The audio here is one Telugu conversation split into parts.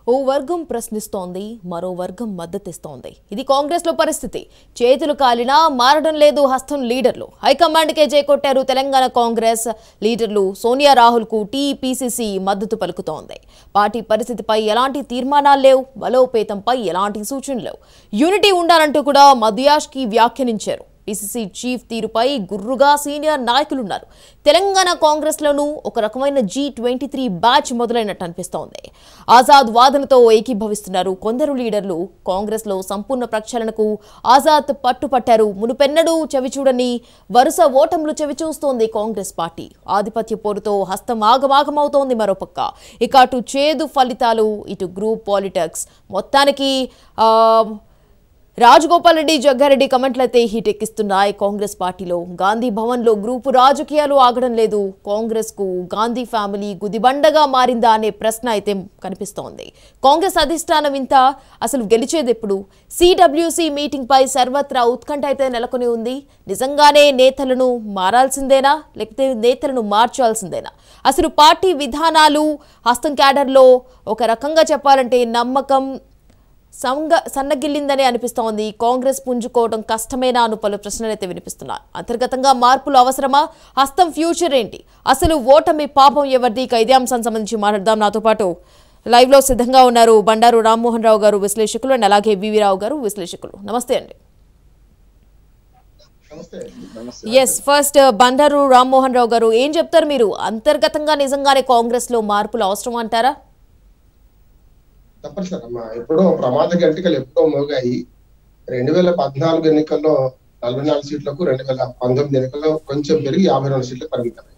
ఓ వర్గం ప్రశ్నిస్తోంది మరో వర్గం మద్దతిస్తోంది ఇది కాంగ్రెస్ లో పరిస్థితి చేతులు కాలినా మారడం లేదు హస్తం లీడర్లు హైకమాండ్కే చేకొట్టారు తెలంగాణ కాంగ్రెస్ లీడర్లు సోనియా రాహుల్ కు టీపీసీసీ మద్దతు పలుకుతోంది పార్టీ పరిస్థితిపై ఎలాంటి తీర్మానాలు లేవు బలోపేతంపై ఎలాంటి సూచనలు లేవు యూనిటీ ఉండాలంటూ కూడా మధుయాష్కి వ్యాఖ్యానించారు పిసిసి చీఫ్ తీరుపై గుర్రుగా సీనియర్ నాయకులున్నారు తెలంగాణ కాంగ్రెస్లోనూ ఒక రకమైన జీ ట్వంటీ త్రీ బ్యాచ్ మొదలైనట్టు అనిపిస్తోంది ఆజాద్ వాదనతో ఏకీభవిస్తున్నారు కొందరు లీడర్లు కాంగ్రెస్లో సంపూర్ణ ప్రక్షాళనకు ఆజాద్ పట్టుపట్టారు మునుపెన్నడూ చవిచూడని వరుస ఓటములు చవిచూస్తోంది కాంగ్రెస్ పార్టీ ఆధిపత్య పోరుతో హస్తం ఆగమాగమవుతోంది మరోపక్క ఇక అటు చేదు ఫలితాలు ఇటు గ్రూప్ పాలిటిక్స్ మొత్తానికి ఆ, రాజగోపాల్ రెడ్డి జగ్గారెడ్డి కమెంట్లయితే హీట్ ఎక్కిస్తున్నాయి కాంగ్రెస్ పార్టీలో గాంధీ భవన్లో గ్రూపు రాజకీయాలు ఆగడం లేదు కాంగ్రెస్ కు గాంధీ ఫ్యామిలీ గుదిబండగా మారిందా అనే ప్రశ్న అయితే కనిపిస్తోంది కాంగ్రెస్ అధిష్టానం ఇంత అసలు గెలిచేది ఎప్పుడు సిడబ్ల్యూసి మీటింగ్ పై సర్వత్రా ఉత్కంఠ అయితే నెలకొని ఉంది నిజంగానే నేతలను మారాల్సిందేనా లేకపోతే నేతలను మార్చాల్సిందేనా అసలు పార్టీ విధానాలు హస్తం క్యాడర్లో ఒక రకంగా చెప్పాలంటే నమ్మకం సంగ సన్నగిల్లిందని అనిపిస్తోంది కాంగ్రెస్ పుంజుకోవడం కష్టమేనా అను పలు ప్రశ్నలు అయితే వినిపిస్తున్నాయి అంతర్గతంగా మార్పులు అవసరమా హస్తం ఫ్యూచర్ ఏంటి అసలు ఓటమి పాపం ఎవరిది ఇక ఇదే అంశానికి సంబంధించి మాట్లాడదాం నాతో పాటు లైవ్ లో సిద్ధంగా ఉన్నారు బండారు రామ్మోహన్ రావు గారు విశ్లేషకులు అండ్ అలాగే వివి రావు గారు విశ్లేషకులు నమస్తే అండి ఎస్ ఫస్ట్ బండారు రామ్మోహన్ రావు గారు ఏం చెప్తారు మీరు అంతర్గతంగా నిజంగానే కాంగ్రెస్ లో మార్పులు అవసరం అంటారా తప్పనిసరి అమ్మా ఎప్పుడో ప్రమాద గంటికలు ఎప్పుడో మోగాయి రెండు వేల పద్నాలుగు ఎన్నికల్లో నలభై నాలుగు సీట్లకు రెండు వేల పంతొమ్మిది ఎన్నికల్లో కొంచెం పెరిగి యాభై రెండు సీట్లు పరిమితమై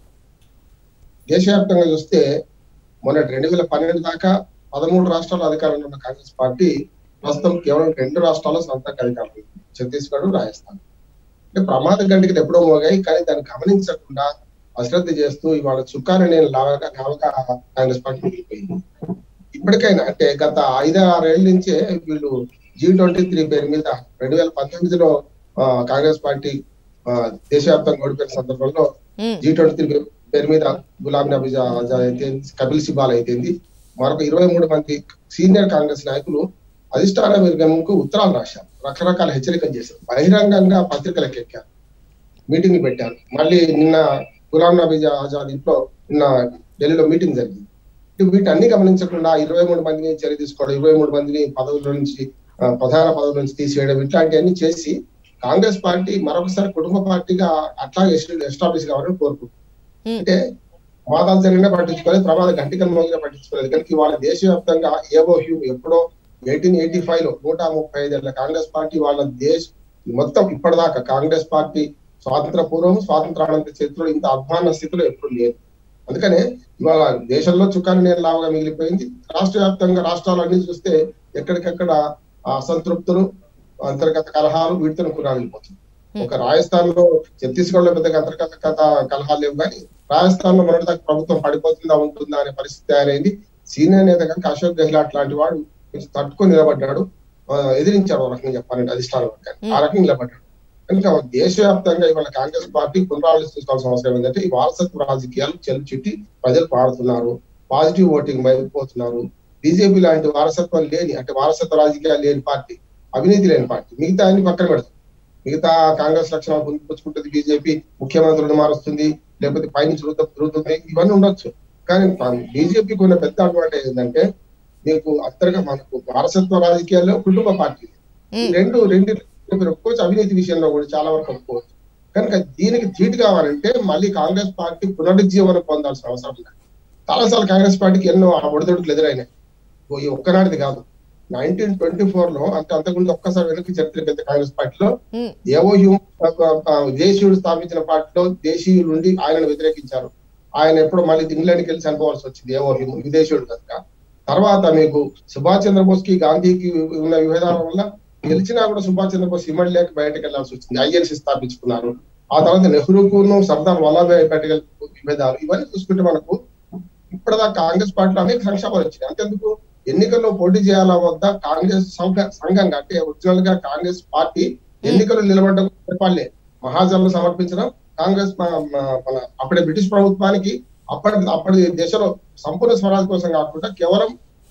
దేశవ్యాప్తంగా చూస్తే మొన్న రెండు వేల పన్నెండు దాకా పదమూడు రాష్ట్రాల అధికారంలో ఉన్న కాంగ్రెస్ పార్టీ ప్రస్తుతం కేవలం రెండు రాష్ట్రాల్లో సొంత అధికారులు ఉంది. ఛత్తీస్గఢ్ రాజస్థాన్ అంటే ప్రమాద గంటికలు ఎప్పుడో మోగాయి కానీ దాన్ని గమనించకుండా అశ్రద్ధ చేస్తూ ఇవాళ చుక్కాని నేను లాగా లావగా కాంగ్రెస్ పార్టీ మిగిలిపోయింది ఇప్పటికైనా అంటే గత ఐదు ఆరేళ్ల నుంచే వీళ్ళు జీ ట్వంటీ త్రీ పేరు మీద రెండు వేల పంతొమ్మిదిలో ఆ, కాంగ్రెస్ పార్టీ ఆ, దేశవ్యాప్తంగా ఓడిపోయిన సందర్భంలో మ్మ్. జీ ట్వంటీ త్రీ పేరు మీద గులాం నబీ ఆజాద్ అయితే కపిల్ సిబాల్ అయితేంది మరొక ఇరవై మూడు మంది సీనియర్ కాంగ్రెస్ నాయకులు అధిష్టాన వర్గంకు ఉత్తరాలు రాశారు రకరకాల హెచ్చరికలు చేశారు బహిరంగంగా పత్రికలకు ఎక్కారు మీటింగ్ పెట్టారు మళ్ళీ నిన్న గులాం నబీ ఆజాద్ ఇంట్లో నిన్న ఢిల్లీలో మీటింగ్ జరిగింది ఇటు వీటన్ని గమనించకుండా ఇరవై మూడు మందిని చర్య తీసుకోవడం ఇరవై మూడు మందిని పదవుల నుంచి ఆ, ప్రధాన పదవుల నుంచి తీసేయడం ఇట్లాంటివన్నీ చేసి కాంగ్రెస్ పార్టీ మరొకసారి కుటుంబ పార్టీగా అట్లాగే ఎస్టాబ్లిష్ కావాలని కోరుకుంటుంది మ్మ్. అంటే ప్రమాదాలు జరిగినా పట్టించుకోలేదు ప్రమాద గంటికలు మోగినా పట్టించుకోలేదు కనుక ఇవాళ దేశవ్యాప్తంగా ఏవో హ్యూ ఎప్పుడో ఎయిటీన్ ఎయిటీ ఫైవ్ లో నూట ముప్పై ఐదేళ్ల కాంగ్రెస్ పార్టీ వాళ్ళ దేశ మొత్తం ఇప్పటిదాకా కాంగ్రెస్ పార్టీ స్వాతంత్ర పూర్వం స్వాతంత్రానంత చరిత్రలో ఇంత అధ్వాన స్థితిలో ఎప్పుడు లేదు అందుకనే ఇవాళ దేశంలో చుక్కాని నేను లావుగా మిగిలిపోయింది రాష్ట్ర వ్యాప్తంగా రాష్ట్రాలన్నీ చూస్తే ఎక్కడికక్కడ అసంతృప్తులు అంతర్గత కలహాలు వీటితో కురాలిపోతుంది ఒక రాజస్థాన్ లో ఛత్తీస్గఢ్ లో పెద్దగా అంతర్గత కథ కలహాలు లేవు కానీ రాజస్థాన్ లో మొదటి దాకా ప్రభుత్వం పడిపోతుందా ఉంటుందా అనే పరిస్థితి తయారైంది సీనియర్ నేత కనుక అశోక్ గెహ్లాట్ లాంటి వాడు కొంచెం తట్టుకొని నిలబడ్డాడు ఆ, ఎదిరించాడు ఒక రకంగా చెప్పాలంటే అధిష్టాన వర్గాన్ని ఆ రకంగా నిలబడ్డాడు కనుక దేశవ్యాప్తంగా ఇవాళ కాంగ్రెస్ పార్టీ పునరాలోచించుకోవాల్సిన అవసరం ఏంటంటే ఈ వారసత్వ రాజకీయాలు చెల్లు చుట్టి ప్రజలు పాడుతున్నారు పాజిటివ్ ఓటింగ్ అయిపోతున్నారు బీజేపీ లాంటి వారసత్వం లేని అంటే వారసత్వ రాజకీయాలు లేని పార్టీ అవినీతి లేని పార్టీ మిగతా అన్ని పక్కన పెడుతుంది మిగతా కాంగ్రెస్ లక్షణాలు పొందుపుచ్చుకుంటుంది బీజేపీ ముఖ్యమంత్రులను మారుస్తుంది లేకపోతే పైనుంచి రుద్ద రుద్దుతుంది ఇవన్నీ ఉండొచ్చు కానీ బీజేపీకి ఉన్న పెద్ద అడ్వాంటేజ్ ఏంటంటే మీకు అంతర్గా మనకు వారసత్వ రాజకీయాల్లో కుటుంబ పార్టీ ఈ రెండు రెండు మీరు ఒప్పుకోవచ్చు అవినీతి విషయంలో కూడా చాలా వరకు ఒప్పుకోవచ్చు కనుక దీనికి ధీటు కావాలంటే మళ్ళీ కాంగ్రెస్ పార్టీ పునరుజ్జీవనం పొందాల్సిన అవసరం ఉంది చాలాసార్లు కాంగ్రెస్ పార్టీకి ఎన్నో ఒడిదొడుకులు ఎదురైనాయి ఓ ఈ ఒక్కనాటిది కాదు నైన్టీన్ ట్వంటీ ఫోర్ లో అంటే అంతకుముందు ఒక్కసారి వెనక్కి చరిత్ర పెద్ద కాంగ్రెస్ పార్టీలో మ్మ్. ఏవో హ్యూమ్ దేశీయుడు స్థాపించిన పార్టీలో దేశీయులు ఉండి ఆయనను వ్యతిరేకించారు ఆయన ఎప్పుడు మళ్ళీ ఇంగ్లాండ్కి వెళ్ళి చనిపోవాల్సి వచ్చింది ఏవో హ్యూమ్ విదేశీయుడు కనుక తర్వాత మీకు సుభాష్ చంద్రబోస్ కి గాంధీకి ఉన్న విభేదాల వల్ల గెలిచినా కూడా సుభాష్ చంద్రబోస్ ఇమ్మడి లేక బయటకు వెళ్లాల్సి వచ్చింది ఐఎన్సీ స్థాపించుకున్నారు ఆ తర్వాత నెహ్రూకును సర్దార్ వల్లభాయ్ పటేల్ విభేదాలు ఇవన్నీ చూసుకుంటే మనకు ఇప్పటిదాకా కాంగ్రెస్ పార్టీలో అనేక సంక్షేమాలు వచ్చినాయి అంతెందుకు ఎన్నికల్లో పోటీ చేయాలా వద్ద కాంగ్రెస్ సంఘ- సంఘంగా అంటే ఒరిజినల్ గా కాంగ్రెస్ పార్టీ ఎన్నికలు నిలబడ్డం చెప్పాలి మహాజన్లు సమర్పించడం కాంగ్రెస్ మన మన అప్పటి బ్రిటిష్ ప్రభుత్వానికి అప్పటి అప్పటి దేశంలో సంపూర్ణ స్వరాజ్ కోసం కాకుండా కేవలం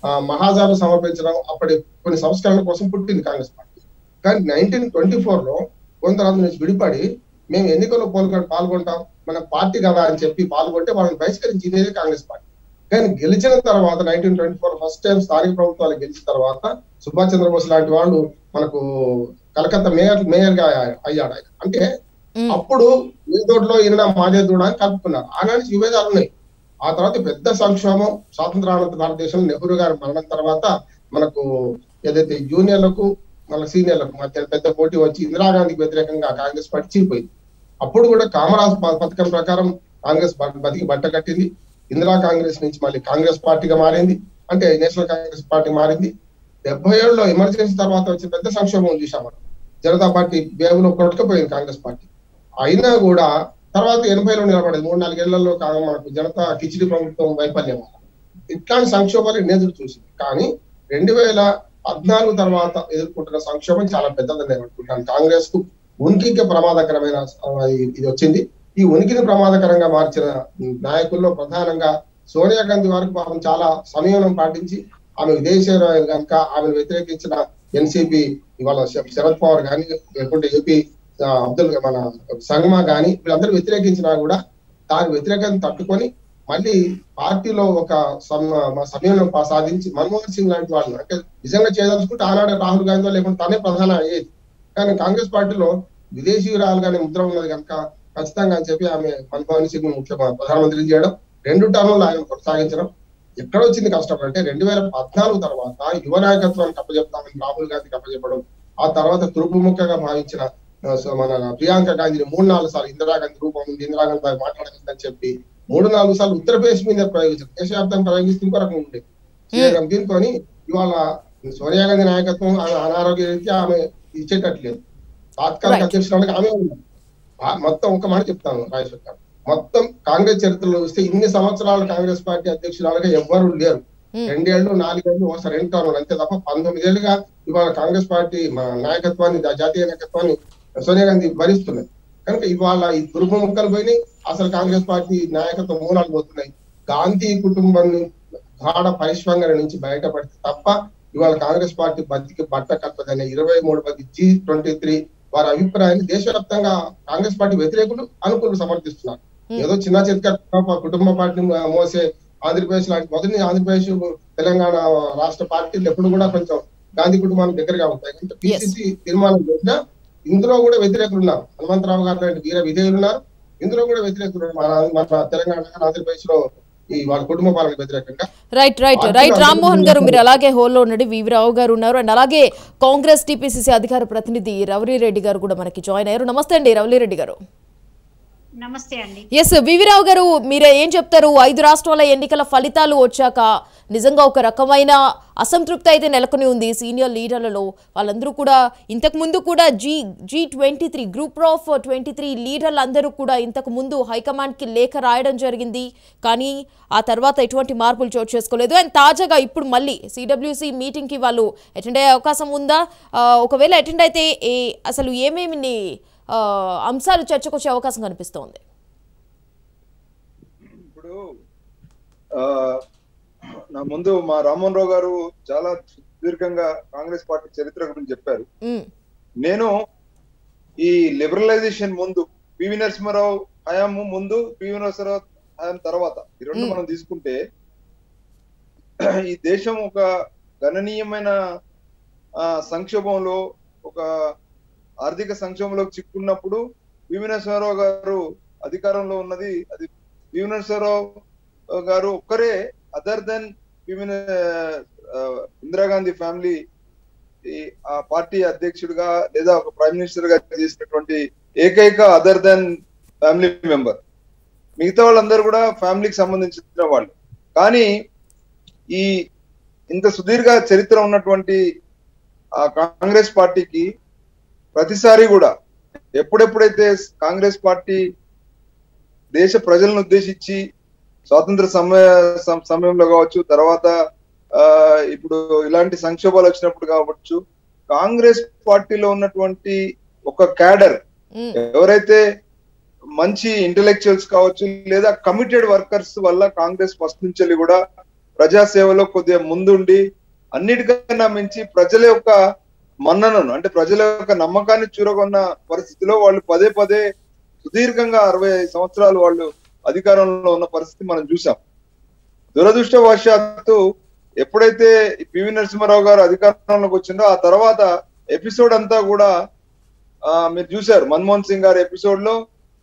ఆ, మహాజాలు సమర్పించడం అప్పటి కొన్ని సంస్కరణల కోసం పుట్టింది కాంగ్రెస్ పార్టీ కానీ నైన్టీన్ ట్వంటీ ఫోర్ లో కొందరు అందులో నుంచి విడిపడి మేము ఎన్నికల్లో పాల్గొ పాల్గొంటాం మన పార్టీ కదా అని చెప్పి పాల్గొంటే వాళ్ళని బహిష్కరించింది కాంగ్రెస్ పార్టీ కానీ గెలిచిన తర్వాత nineteen twenty four first time స్థానిక ప్రభుత్వాలు గెలిచిన తర్వాత సుభాష్ చంద్రబోస్ లాంటి వాళ్ళు మనకు కలకత్తా మేయర్ మేయర్ గా అయ్యాడు ఆయన అంటే ఉమ్, అప్పుడు ఏ దోడ్లో ఈయన మాదే దూడ అని కలుపుకున్నారు ఆనాటి విభేదాలు ఉన్నాయి ఆ తర్వాత పెద్ద సంక్షోభం స్వాతంత్రానంత భారతదేశంలో నెహ్రూ గారి మరణం తర్వాత మనకు ఏదైతే జూనియర్లకు మన సీనియర్లకు మధ్య పెద్ద పోటీ వచ్చి ఇందిరాగాంధీకి వ్యతిరేకంగా కాంగ్రెస్ పార్టీ చీలిపోయింది అప్పుడు కూడా కామరాజ్ ప- పథకం ప్రకారం కాంగ్రెస్ బ- బతికి బట్ట కట్టింది ఇందిరా కాంగ్రెస్ నుంచి మళ్ళీ కాంగ్రెస్ పార్టీగా మారింది అంటే నేషనల్ కాంగ్రెస్ పార్టీ మారింది డెబ్బై ఏడులో ఎమర్జెన్సీ తర్వాత వచ్చిన పెద్ద సంక్షోభం చూసాం మనం జనతా పార్టీ వేవులో కొట్టుకుపోయింది కాంగ్రెస్ పార్టీ అయినా కూడా తర్వాత ఎనభైలో నిలబడేది మూడు నాలుగేళ్లలో కా- మనకు జనతా కిచిడి ప్రభుత్వం వైఫల్యం వల్ల. ఇట్లాంటి సంక్షోభాలు ఎన్ని ఎదురు చూసింది కానీ రెండు వేల పద్నాలుగు తర్వాత ఎదుర్కొంటున్న సంక్షోభం చాలా పెద్దదని నేను అనుకుంటాను కాంగ్రెస్ కు ఉనికికి ప్రమాదకరమైన ఆ, ఇది వచ్చింది ఈ ఉనికిని ప్రమాదకరంగా మార్చిన నాయకుల్లో ప్రధానంగా సోనియా గాంధీ వరకు పాపం చాలా సంయమనం పాటించి ఆమె విదేశీయురాలు కనుక ఆమెను వ్యతిరేకించిన ఎన్సీపీ ఇవాళ శ- శరద్ పవార్ కానీ లేకుంటే ఏపీ ఆ, అబ్దుల్ మన సంగమా కానీ వీళ్ళందరూ వ్యతిరేకించినా కూడా దాని వ్యతిరేకతను తట్టుకొని మళ్ళీ పార్టీలో ఒక సమ- మ- సమయంలో పా- సాధించి మన్మోహన్ సింగ్ లాంటి వాళ్ళు అంటే నిజంగా చేయదలుచుకుంటే ఆనాడే రాహుల్ గాంధీ లేకుంటే తనే ప్రధాన అయ్యేది కానీ కాంగ్రెస్ పార్టీలో విదేశీయురాలు కానీ ముద్ర ఉన్నది కనుక ఖచ్చితంగా అని చెప్పి ఆమె మన్మోహన్ సింగ్ ముఖ్య ప్రధానమంత్రి చేయడం రెండు టర్ములు ఆయన కొనసాగించడం ఎక్కడ వచ్చింది కష్టం అంటే రెండు వేల పద్నాలుగు తర్వాత యువ నాయకత్వానికి అప్పచెప్తామని రాహుల్ గాంధీకి అప్పచెప్పడం ఆ తర్వాత తురుపుముక్కగా భావించిన ఆ, సో మన ప్రియాంక గాంధీని మూడు నాలుగు సార్లు ఇందిరాగాంధీ రూపం ఉంది ఇందిరాగాంధీ దాకా మాట్లాడగలదని చెప్పి మూడు నాలుగు సార్లు ఉత్తరప్రదేశ్ మీద ప్రయోగించారు దేశవ్యాప్తంగా ప్రయోగిస్తే ఇంకో రకం ఉండే దీంతో ఇవాళ సోనియా గాంధీ నాయకత్వం ఆమె అనారోగ్య రీత్యా ఆమె ఇచ్చేటట్లేదు తాత్కాలిక Right. అధ్యక్షురాలుగా ఆమె ఉన్నారు ఆ మొత్తం ఒక మాట చెప్తాను రాజేశ్వర్ గారు మొత్తం కాంగ్రెస్ చరిత్రలో చూస్తే ఇన్ని సంవత్సరాలు కాంగ్రెస్ పార్టీ అధ్యక్షురాలుగా ఎవ్వరూ లేరు ఉమ్, రెండేళ్లు నాలుగేళ్లు ఒకసారి రెండు టర్ములు అంతే తప్ప పంతొమ్మిదేళ్లుగా ఇవాళ కాంగ్రెస్ పార్టీ మా నాయకత్వాన్ని జా- జాతీయ నాయకత్వాన్ని సోనియా గాంధీ భరిస్తున్నది కనుక ఇవాళ ఈ దుర్భ ముక్కలు పోయినాయి అసలు కాంగ్రెస్ పార్టీ నాయకత్వం మూలాలు పోతున్నాయి గాంధీ కుటుంబం గాఢ పరిశ్వంగన నుంచి బయటపడితే తప్ప ఇవాళ కాంగ్రెస్ పార్టీ బతికి బట్ట కట్టదనే ఇరవై మూడు మంది జీ ట్వంటీ త్రీ వారి అభిప్రాయాన్ని దేశవ్యాప్తంగా కాంగ్రెస్ పార్టీ వ్యతిరేకులు అనుకూలు సమర్థిస్తున్నారు ఏదో చిన్న చిత్క కుటుంబ పార్టీని మోసే ఆంధ్రప్రదేశ్ లాంటి మొదటి ఆంధ్రప్రదేశ్ తెలంగాణ రాష్ట్ర పార్టీలు ఎప్పుడు కూడా కొంచెం గాంధీ కుటుంబానికి దగ్గరగా ఉంటాయి అంటే పిసిసి తీర్మానం చేసినా ఇందులో కూడా వ్యతిరేకులు ఉన్నారు హనుమంతరావు గారు లాంటి వీర విధేయులు ఉన్నారు ఇందులో కూడా వ్యతిరేకులు ఉన్నారు. మన మన తెలంగాణ ఆంధ్రప్రదేశ్ లో ఈ వాళ్ళ కుటుంబ పాలనకు వ్యతిరేకంగా రైట్ రైట్ పార్టీలో రైట్ అందరూ రామ్మోహన్ గారు ఉన్నారు. మీరు అలాగే హోల్లో ఉండండి వివిరావు గారు ఉన్నారు అండ్ అలాగే కాంగ్రెస్ టీపీసీసీ అధికార ప్రతినిధి రవలి రెడ్డి గారు కూడా మనకి జాయిన్ అయ్యారు నమస్తే అండి రవలి రెడ్డి గారు నమస్తే అండి ఎస్ వివిరావు గారు మీరు ఏం చెప్తారు ఐదు రాష్ట్రాల ఎన్నికల ఫలితాలు వచ్చాక నిజంగా ఒక రకమైన అసంతృప్తి అయితే నెలకొని ఉంది సీనియర్ లీడర్లలో వాళ్ళందరూ కూడా ఇంతకు ముందు కూడా G G twenty three group of twenty three లీడర్లు అందరూ కూడా ఇంతకు ముందు హైకమాండ్కి లేఖ రాయడం జరిగింది కానీ ఆ తర్వాత ఎటువంటి మార్పులు చోటు చేసుకోలేదు అండ్ తాజాగా ఇప్పుడు మళ్ళీ సిడబ్ల్యూసి మీటింగ్కి వాళ్ళు అటెండ్ అయ్యే అవకాశం ఉందా ఆ, ఒకవేళ అటెండ్ అయితే ఏ అసలు ఏమేమి ఆ, అంశాలు చర్చకు వచ్చే అవకాశం కనిపిస్తోంది ఇప్పుడు ఆ, నా ముందు మా రామ్మోహన్ రావు గారు చాలా సుదీర్ఘంగా కాంగ్రెస్ పార్టీ చరిత్ర గురించి చెప్పారు ఉమ్, నేను ఈ లిబరలైజేషన్ ముందు పివి నరసింహారావు హయాం ముందు పివి నరసింహారావు హయాం తర్వాత ఈ రెండు మ్మ్. మనం తీసుకుంటే ఈ దేశం ఒక గణనీయమైన ఆ, సంక్షోభంలో ఒక ఆర్థిక సంక్షోభంలోకి చిక్కున్నప్పుడు పివి నరసింహారావు గారు అధికారంలో ఉన్నది అది పివి నరసింహారావు గారు ఒక్కరే other than PV Indira Gandhi family ఈ ఆ పార్టీ అధ్యక్షుడిగా లేదా ఒక ప్రైమ్ మినిస్టర్ గా చేసినటువంటి ఏకైక అదర్ దెన్ ఫ్యామిలీ మెంబర్ మిగతా వాళ్ళందరూ కూడా ఫ్యామిలీకి సంబంధించిన వాళ్ళు కానీ ఈ ఇంత సుదీర్ఘ చరిత్ర ఉన్నటువంటి ఆ కాంగ్రెస్ పార్టీకి ప్రతిసారి కూడా ఎప్పుడెప్పుడైతే కాంగ్రెస్ పార్టీ దేశ ప్రజలను ఉద్దేశించి స్వాతంత్ర సమయ సం- సమయంలో కావచ్చు తర్వాత ఆ ఇప్పుడు ఇలాంటి సంక్షోభాలు వచ్చినప్పుడు కావచ్చు కాంగ్రెస్ పార్టీలో ఉన్నటువంటి ఒక క్యాడర్ ఉమ్, ఎవరైతే మంచి ఇంటెలెక్చువల్స్ కావచ్చు లేదా కమిటెడ్ వర్కర్స్ వల్ల కాంగ్రెస్ ఫస్ట్ నుంచి కూడా ప్రజాసేవలో కొద్దిగా ముందుండి అన్నిటికన్నా మించి ప్రజల యొక్క మన్ననను అంటే ప్రజల యొక్క నమ్మకాన్ని చూరగొన్న పరిస్థితిలో వాళ్ళు పదే పదే సుదీర్ఘంగా అరవై ఐదు సంవత్సరాలు వాళ్ళు అధికారంలో ఉన్న పరిస్థితి మనం చూసాం దురదృష్టవశాత్తు ఎప్పుడైతే ఈ పివి నరసింహారావు గారు అధికారంలోకి వచ్చిందో ఆ తర్వాత ఎపిసోడ్ అంతా కూడా ఆ, మీరు చూశారు మన్మోహన్ సింగ్ గారి ఎపిసోడ్ లో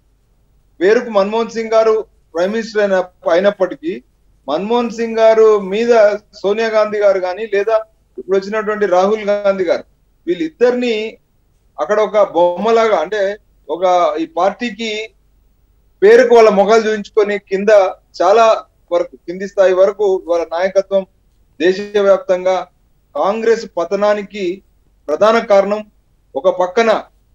పేరుకు మన్మోహన్ సింగ్ గారు ప్రైమ్ మినిస్టర్ అయిన అయినప్పటికీ మన్మోహన్ సింగ్ గారు మీద సోనియా గాంధీ గారు కానీ లేదా ఇప్పుడు వచ్చినటువంటి రాహుల్ గాంధీ గారు వీళ్ళిద్దరిని అక్కడ ఒక బొమ్మలాగా అంటే ఒక ఈ పార్టీకి పేరుకు వాళ్ళ మొఖాలు చూపించుకొని కింద చాలా వరకు కింది స్థాయి వరకు వాళ్ళ నాయకత్వం దేశవ్యాప్తంగా కాంగ్రెస్ పతనానికి ప్రధాన కారణం ఒక పక్కన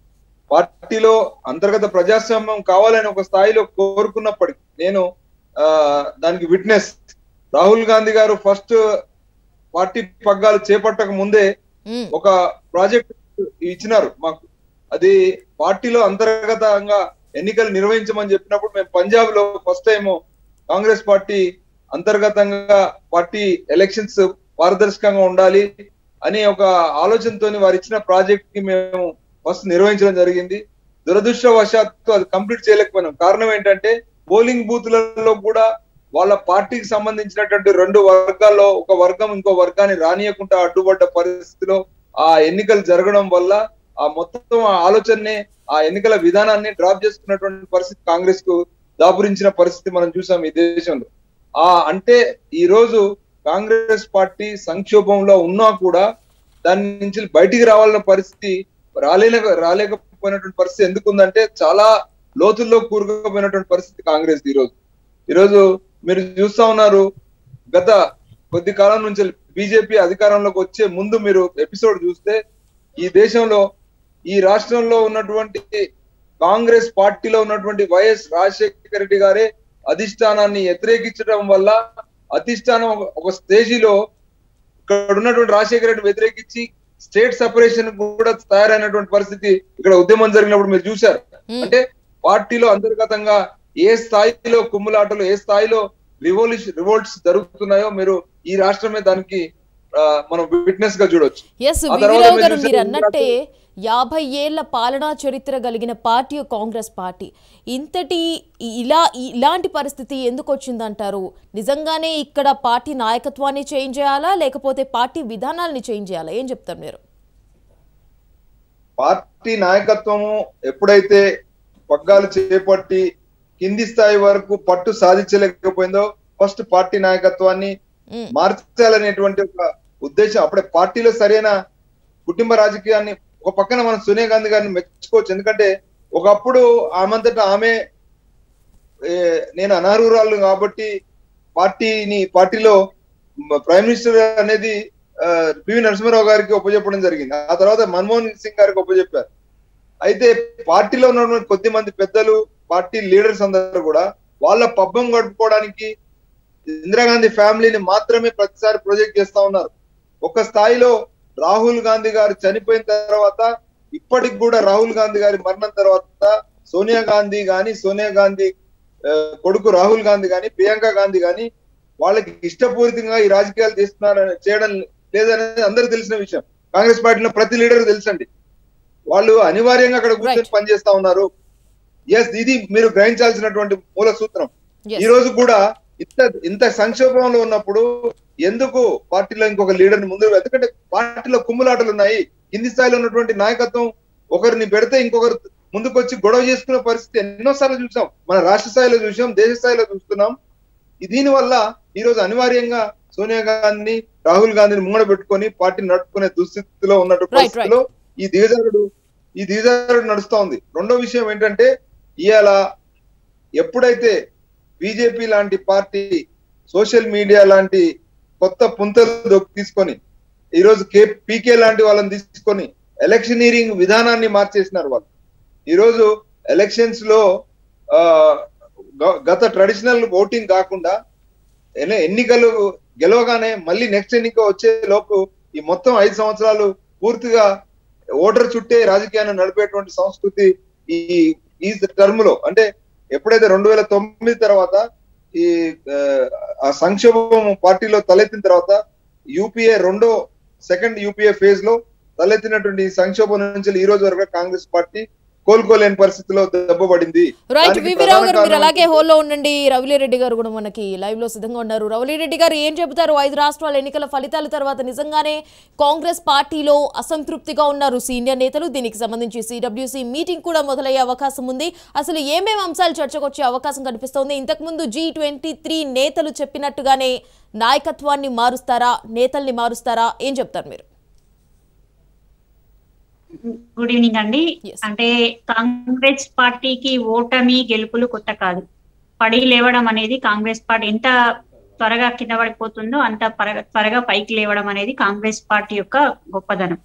పార్టీలో అంతర్గత ప్రజాస్వామ్యం కావాలని ఒక స్థాయిలో కోరుకున్నప్పటికీ నేను ఆ దానికి విట్నెస్ రాహుల్ గాంధీ గారు ఫస్ట్ పార్టీ పగ్గాలు చేపట్టక ముందే ఉమ్, ఒక ప్రాజెక్ట్ ఇచ్చినారు మాకు అది పార్టీలో అంతర్గతంగా ఎన్నికలు నిర్వహించమని చెప్పినప్పుడు మేము పంజాబ్ లో ఫస్ట్ టైం కాంగ్రెస్ పార్టీ అంతర్గతంగా పార్టీ ఎలక్షన్స్ పారదర్శకంగా ఉండాలి అని ఒక ఆలోచనతో వారు ఇచ్చిన ప్రాజెక్ట్ కి మేము ఫస్ట్ నిర్వహించడం జరిగింది దురదృష్టవశాత్తు అది కంప్లీట్ చేయలేకపోయినాం కారణం ఏంటంటే పోలింగ్ బూత్లలో కూడా వాళ్ళ పార్టీకి సంబంధించినటువంటి రెండు వర్గాల్లో ఒక వర్గం ఇంకో వర్గాన్ని రానియకుండా అడ్డుపడ్డ పరిస్థితిలో ఆ ఎన్నికలు జరగడం వల్ల ఆ మొత్తం ఆ ఆలోచనని ఆ ఎన్నికల విధానాన్ని డ్రాప్ చేసుకున్నటువంటి పరిస్థితి కాంగ్రెస్ కు దాపురించిన పరిస్థితి మనం చూసాం ఈ దేశంలో ఆ అంటే ఈ రోజు కాంగ్రెస్ పార్టీ సంక్షోభంలో ఉన్నా కూడా దాని నుంచి బయటికి రావాలన్న పరిస్థితి రాలేన రాలేకపోయినటువంటి పరిస్థితి ఎందుకు ఉందంటే చాలా లోతుల్లో కూరుకుపోయినటువంటి పరిస్థితి కాంగ్రెస్ ఈ రోజు ఈ రోజు మీరు చూస్తా ఉన్నారు గత కొద్ది కాలం నుంచి బీజేపీ అధికారంలోకి వచ్చే ముందు మీరు ఎపిసోడ్ చూస్తే ఈ దేశంలో ఈ రాష్ట్రంలో ఉన్నటువంటి కాంగ్రెస్ పార్టీలో ఉన్నటువంటి వైఎస్ రాజశేఖర రెడ్డి గారే అధిష్టానాన్ని వ్యతిరేకించడం వల్ల అధిష్టానం ఒక- ఒక స్టేజిలో ఇక్కడ ఉన్నటువంటి రాజశేఖర రెడ్డి వ్యతిరేకించి స్టేట్ సెపరేషన్ కూడా తయారైనటువంటి పరిస్థితి ఇక్కడ ఉద్యమం జరిగినప్పుడు మీరు చూశారు ఉమ్, అంటే పార్టీలో అంతర్గతంగా ఏ స్థాయిలో కుమ్ములాటలు ఏ స్థాయిలో రివోల్యూషన్ రివోల్ట్స్ జరుగుతున్నాయో మీరు ఈ రాష్ట్రమే దానికి ఆ, మనం విట్నెస్ గా చూడొచ్చు ఎస్ ఆ తర్వాత వివిరావు మీరు గారు చూస్తే మీరు అన్నట్టే యాభై ఏళ్ల పాలనా చరిత్ర కలిగిన పార్టీ కాంగ్రెస్ పార్టీ ఇంతటి ఇ- ఇలా ఇలాంటి పరిస్థితి ఎందుకు వచ్చిందంటారు నిజంగానే ఇక్కడ పార్టీ నాయకత్వాన్ని చేంజ్ చేయాలా లేకపోతే పార్టీ విధానాల్ని చేంజ్ చేయాలా ఏం చెప్తారు మీరు పార్టీ నాయకత్వము ఎప్పుడైతే పగ్గాలు చేపట్టి కింది స్థాయి వరకు పట్టు సాధించలేకపోయిందో ఫస్ట్ పార్టీ నాయకత్వాన్ని ఉమ్, మార్చాలనేటువంటి ఒక ఉద్దేశం అప్పుడే పార్టీలో సరైన కుటుంబ రాజకీయాన్ని ఒక పక్కన మనం సోనియా గాంధీ గారిని మెచ్చుకోవచ్చు ఎందుకంటే ఒకప్పుడు ఆమంతటా ఆమె ఏ, నేను అనర్హురాలు కాబట్టి పార్టీని పార్టీలో మ- ప్రైమ్ మినిస్టర్ అనేది ఆ, పివి నరసింహారావు గారికి ఒప్పజెప్పడం జరిగింది ఆ తర్వాత మన్మోహన్ సింగ్ గారికి ఒప్పజెప్పారు అయితే పార్టీలో ఉన్నటువంటి కొద్ది మంది పెద్దలు పార్టీ లీడర్స్ అందరూ కూడా వాళ్ళ పబ్బం గడుపుకోవడానికి ఇందిరాగాంధీ ఫ్యామిలీని మాత్రమే ప్రతిసారి ప్రొజెక్ట్ చేస్తా ఉన్నారు ఒక స్థాయిలో రాహుల్ గాంధీ గారు చనిపోయిన తర్వాత ఇప్పటికి కూడా రాహుల్ గాంధీ గారి మరణం తర్వాత సోనియా గాంధీ గాని సోనియా గాంధీ ఆ, కొడుకు రాహుల్ గాంధీ గాని ప్రియాంక గాంధీ గాని వాళ్ళకి ఇష్టపూరితంగా ఈ రాజకీయాలు చేస్తున్నారని చేయడం లేదనేది అందరికి తెలిసిన విషయం కాంగ్రెస్ పార్టీలో ప్రతి లీడర్ తెలుసండి వాళ్ళు అనివార్యంగా అక్కడ కూర్చొని Right. పనిచేస్తా ఉన్నారు ఎస్ ఇది మీరు గ్రహించాల్సినటువంటి మూల సూత్రం Yes. ఈ రోజు కూడా ఇంత ఇంత సంక్షోభంలో ఉన్నప్పుడు ఎందుకు పార్టీలో ఇంకొక లీడర్ ని ముందు ఎందుకంటే పార్టీలో కుమ్ములాటలు ఉన్నాయి కింది స్థాయిలో ఉన్నటువంటి నాయకత్వం ఒకరిని పెడితే ఇంకొకరు ముందుకు వచ్చి గొడవ చేసుకునే పరిస్థితి ఎన్నోసార్లు చూసాం మన రాష్ట్ర స్థాయిలో చూసాం దేశ స్థాయిలో చూస్తున్నాం ఈ దీని వల్ల ఈ రోజు అనివార్యంగా సోనియా గాంధీని రాహుల్ గాంధీని ముంగడ పెట్టుకొని పార్టీ నడుపుకునే దుస్థితిలో ఉన్నట్టు Right, right. పరిస్థితిలో ఈ దిగజారుడు ఈ దిగజారుడు నడుస్తా ఉంది రెండో విషయం ఏంటంటే ఇవాళ ఎప్పుడైతే బీజేపీ లాంటి పార్టీ సోషల్ మీడియా లాంటి కొత్త పుంతలు దొ- తీసుకొని ఈ రోజు కే పీకే లాంటి వాళ్ళని తీసుకొని ఎలక్షనీరింగ్ విధానాన్ని మార్చేసినారు వాళ్ళు ఈ రోజు ఎలక్షన్స్ లో ఆ, గ- గత ట్రెడిషనల్ ఓటింగ్ కాకుండా ఎన్ని- ఎన్నికలు గెలవగానే మళ్ళీ నెక్స్ట్ ఎన్నిక వచ్చే లోపు ఈ మొత్తం ఐదు సంవత్సరాలు పూర్తిగా ఓటర్ చుట్టే రాజకీయాన్ని నడిపేటువంటి సంస్కృతి ఈ ఈ టర్మ్ లో అంటే ఎప్పుడైతే రెండు వేల తొమ్మిది తర్వాత ఈ ఆ, ఆ సంక్షోభం పార్టీలో తలెత్తిన తర్వాత యూపీఏ రెండో సెకండ్ యూపీఏ ఫేజ్ లో తలెత్తినటువంటి ఈ సంక్షోభం నుంచి ఈ రోజు వరకు కాంగ్రెస్ పార్టీ కోలుకోలేని పరిస్థితిలో దెబ్బపడింది రైట్ దానికి వివిరావు గారు ప్రధాన మీరు అలాగే కారణం హోల్లో ఉండండి రవిలిరెడ్డి గారు కూడా మనకి లైవ్ లో సిద్ధంగా ఉన్నారు రవిలిరెడ్డి గారు ఏం చెబుతారు ఐదు రాష్ట్రాల ఎన్నికల ఫలితాల తర్వాత నిజంగానే కాంగ్రెస్ పార్టీలో అసంతృప్తిగా ఉన్నారు సీనియర్ నేతలు దీనికి సంబంధించి సిడబ్ల్యూసీ మీటింగ్ కూడా మొదలయ్యే అవకాశం ఉంది అసలు ఏమేమి అంశాలు చర్చకు వచ్చే అవకాశం కనిపిస్తోంది ఇంతకుముందు జీ ట్వంటీ త్రీ నేతలు చెప్పినట్టుగానే నాయకత్వాన్ని మారుస్తారా నేతల్ని మారుస్తారా ఏం చెప్తారు మీరు గుడ్ ఈవినింగ్ అండి Yes. అంటే కాంగ్రెస్ పార్టీకి ఓటమి గెలుపులు కొత్త కాదు పడి లేవడం అనేది కాంగ్రెస్ పార్టీ ఎంత త్వరగా కింద పడిపోతుందో అంత పరగ- త్వరగా పైకి లేవడం అనేది కాంగ్రెస్ పార్టీ యొక్క గొప్పదనం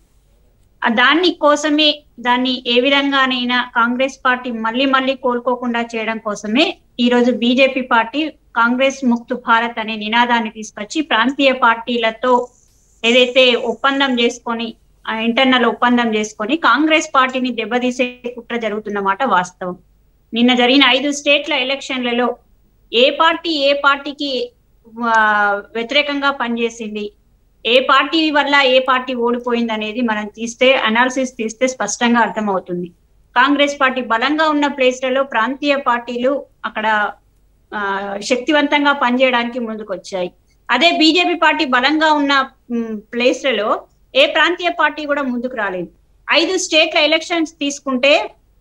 ఆ దాన్ని కోసమే దాన్ని ఏ విధంగానైనా కాంగ్రెస్ పార్టీ మళ్ళీ మళ్ళీ కోలుకోకుండా చేయడం కోసమే ఈ రోజు బీజేపీ పార్టీ కాంగ్రెస్ ముక్తు భారత్ అనే నినాదాన్ని తీసుకొచ్చి ప్రాంతీయ పార్టీలతో ఏదైతే ఒప్పందం చేసుకొని ఇంటర్నల్ ఒప్పందం చేసుకొని కాంగ్రెస్ పార్టీని దెబ్బతీసే కుట్ర జరుగుతున్నమాట వాస్తవం నిన్న జరిగిన ఐదు స్టేట్ల ఎలక్షన్లలో ఏ పార్టీ ఏ పార్టీకి ఆ, వ్యతిరేకంగా పనిచేసింది ఏ పార్టీ వల్ల ఏ పార్టీ ఓడిపోయింది అనేది మనం తీస్తే అనాలిసిస్ తీస్తే స్పష్టంగా అర్థమవుతుంది కాంగ్రెస్ పార్టీ బలంగా ఉన్న ప్లేస్లలో ప్రాంతీయ పార్టీలు అక్కడ ఆ, శక్తివంతంగా పనిచేయడానికి ముందుకు వచ్చాయి అదే బీజేపీ పార్టీ బలంగా ఉన్న మ్, ప్లేస్లలో ఏ ప్రాంతీయ పార్టీ కూడా ముందుకు రాలేదు ఐదు స్టేట్ల ఎలక్షన్స్ తీసుకుంటే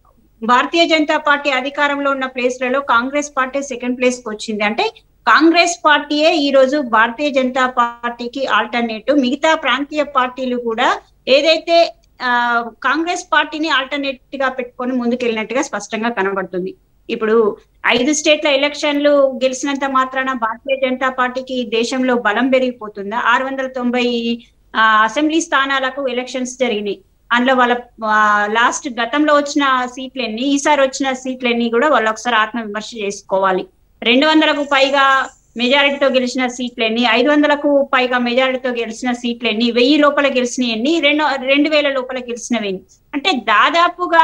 భారతీయ జనతా పార్టీ అధికారంలో ఉన్న ప్లేస్లలో కాంగ్రెస్ పార్టీ సెకండ్ ప్లేస్ కి వచ్చింది అంటే కాంగ్రెస్ పార్టీయే ఈ రోజు భారతీయ జనతా పార్టీకి ఆల్టర్నేటివ్ మిగతా ప్రాంతీయ పార్టీలు కూడా ఏదైతే ఆ, కాంగ్రెస్ పార్టీని ఆల్టర్నేట్ గా పెట్టుకొని ముందుకెళ్ళినట్టుగా స్పష్టంగా కనబడుతుంది ఇప్పుడు ఐదు స్టేట్ల ఎలక్షన్లు గెలిచినంత మాత్రాన భారతీయ జనతా పార్టీకి ఈ దేశంలో బలం పెరిగిపోతుందా ఆరు వందల తొంభై ఆ, అసెంబ్లీ స్థానాలకు ఎలక్షన్స్ జరిగినాయి అందులో వాళ్ళ లాస్ట్ గతంలో వచ్చిన సీట్లన్నీ ఈసారి వచ్చిన సీట్లన్నీ కూడా వాళ్ళు ఒకసారి ఆత్మ విమర్శ చేసుకోవాలి రెండు వందలకు పైగా మెజారిటీతో గెలిచిన సీట్లన్నీ ఐదు వందలకు పైగా మెజారిటీతో గెలిచిన సీట్లన్నీ వెయ్యి లోపల గెలిచినవన్నీ రెండు రెండు వేల లోపల గెలిచినవి అంటే దాదాపుగా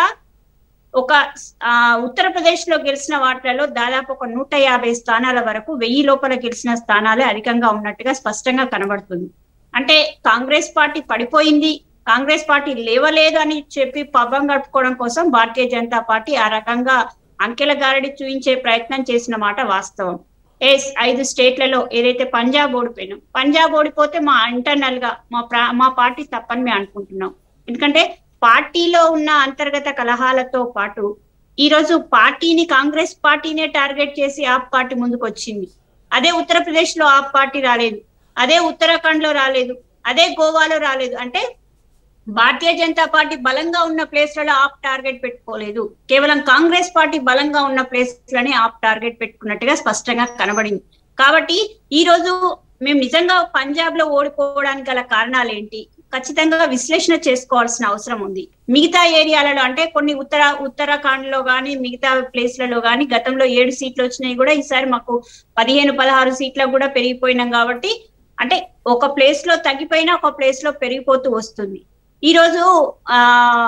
ఒక ఆ, ఉత్తరప్రదేశ్ లో గెలిచిన వాటిలలో దాదాపు ఒక నూట యాభై స్థానాల వరకు వెయ్యి లోపల గెలిచిన స్థానాలే అధికంగా ఉన్నట్టుగా స్పష్టంగా కనబడుతుంది అంటే కాంగ్రెస్ పార్టీ పడిపోయింది కాంగ్రెస్ పార్టీ లేవలేదు అని చెప్పి పబ్బం గడుపుకోవడం కోసం భారతీయ జనతా పార్టీ ఆ రకంగా అంకెల గారడి చూయించే ప్రయత్నం చేసిన మాట వాస్తవం ఎస్ ఐదు స్టేట్లలో ఏదైతే పంజాబ్ ఓడిపోయినాం పంజాబ్ ఓడిపోతే మా ఇంటర్నల్ గా మా ప్రా- మా పార్టీ తప్పని మేము అనుకుంటున్నాం ఎందుకంటే పార్టీలో ఉన్న అంతర్గత కలహాలతో పాటు ఈ రోజు పార్టీని కాంగ్రెస్ పార్టీనే టార్గెట్ చేసి ఆప్ పార్టీ ముందుకు వచ్చింది అదే ఉత్తరప్రదేశ్ లో ఆప్ పార్టీ రాలేదు అదే ఉత్తరాఖండ్ లో రాలేదు అదే గోవాలో రాలేదు అంటే భారతీయ జనతా పార్టీ బలంగా ఉన్న ప్లేస్లలో ఆప్ టార్గెట్ పెట్టుకోలేదు కేవలం కాంగ్రెస్ పార్టీ బలంగా ఉన్న ప్లేస్లని ఆప్ టార్గెట్ పెట్టుకున్నట్టుగా స్పష్టంగా కనబడింది కాబట్టి ఈ రోజు మేము నిజంగా పంజాబ్ లో ఓడిపోవడానికి గల కారణాలు ఏంటి ఖచ్చితంగా విశ్లేషణ చేసుకోవాల్సిన అవసరం ఉంది మిగతా ఏరియాలలో అంటే కొన్ని ఉత్తర ఉత్తరాఖండ్ లో గానీ మిగతా ప్లేస్లలో గానీ గతంలో ఏడు సీట్లు వచ్చినాయి కూడా ఈసారి మాకు పదిహేను పదహారు సీట్లకు కూడా పెరిగిపోయినాం కాబట్టి అంటే ఒక ప్లేస్ లో తగ్గిపోయినా ఒక ప్లేస్ లో పెరిగిపోతూ వస్తుంది ఈ రోజు ఆ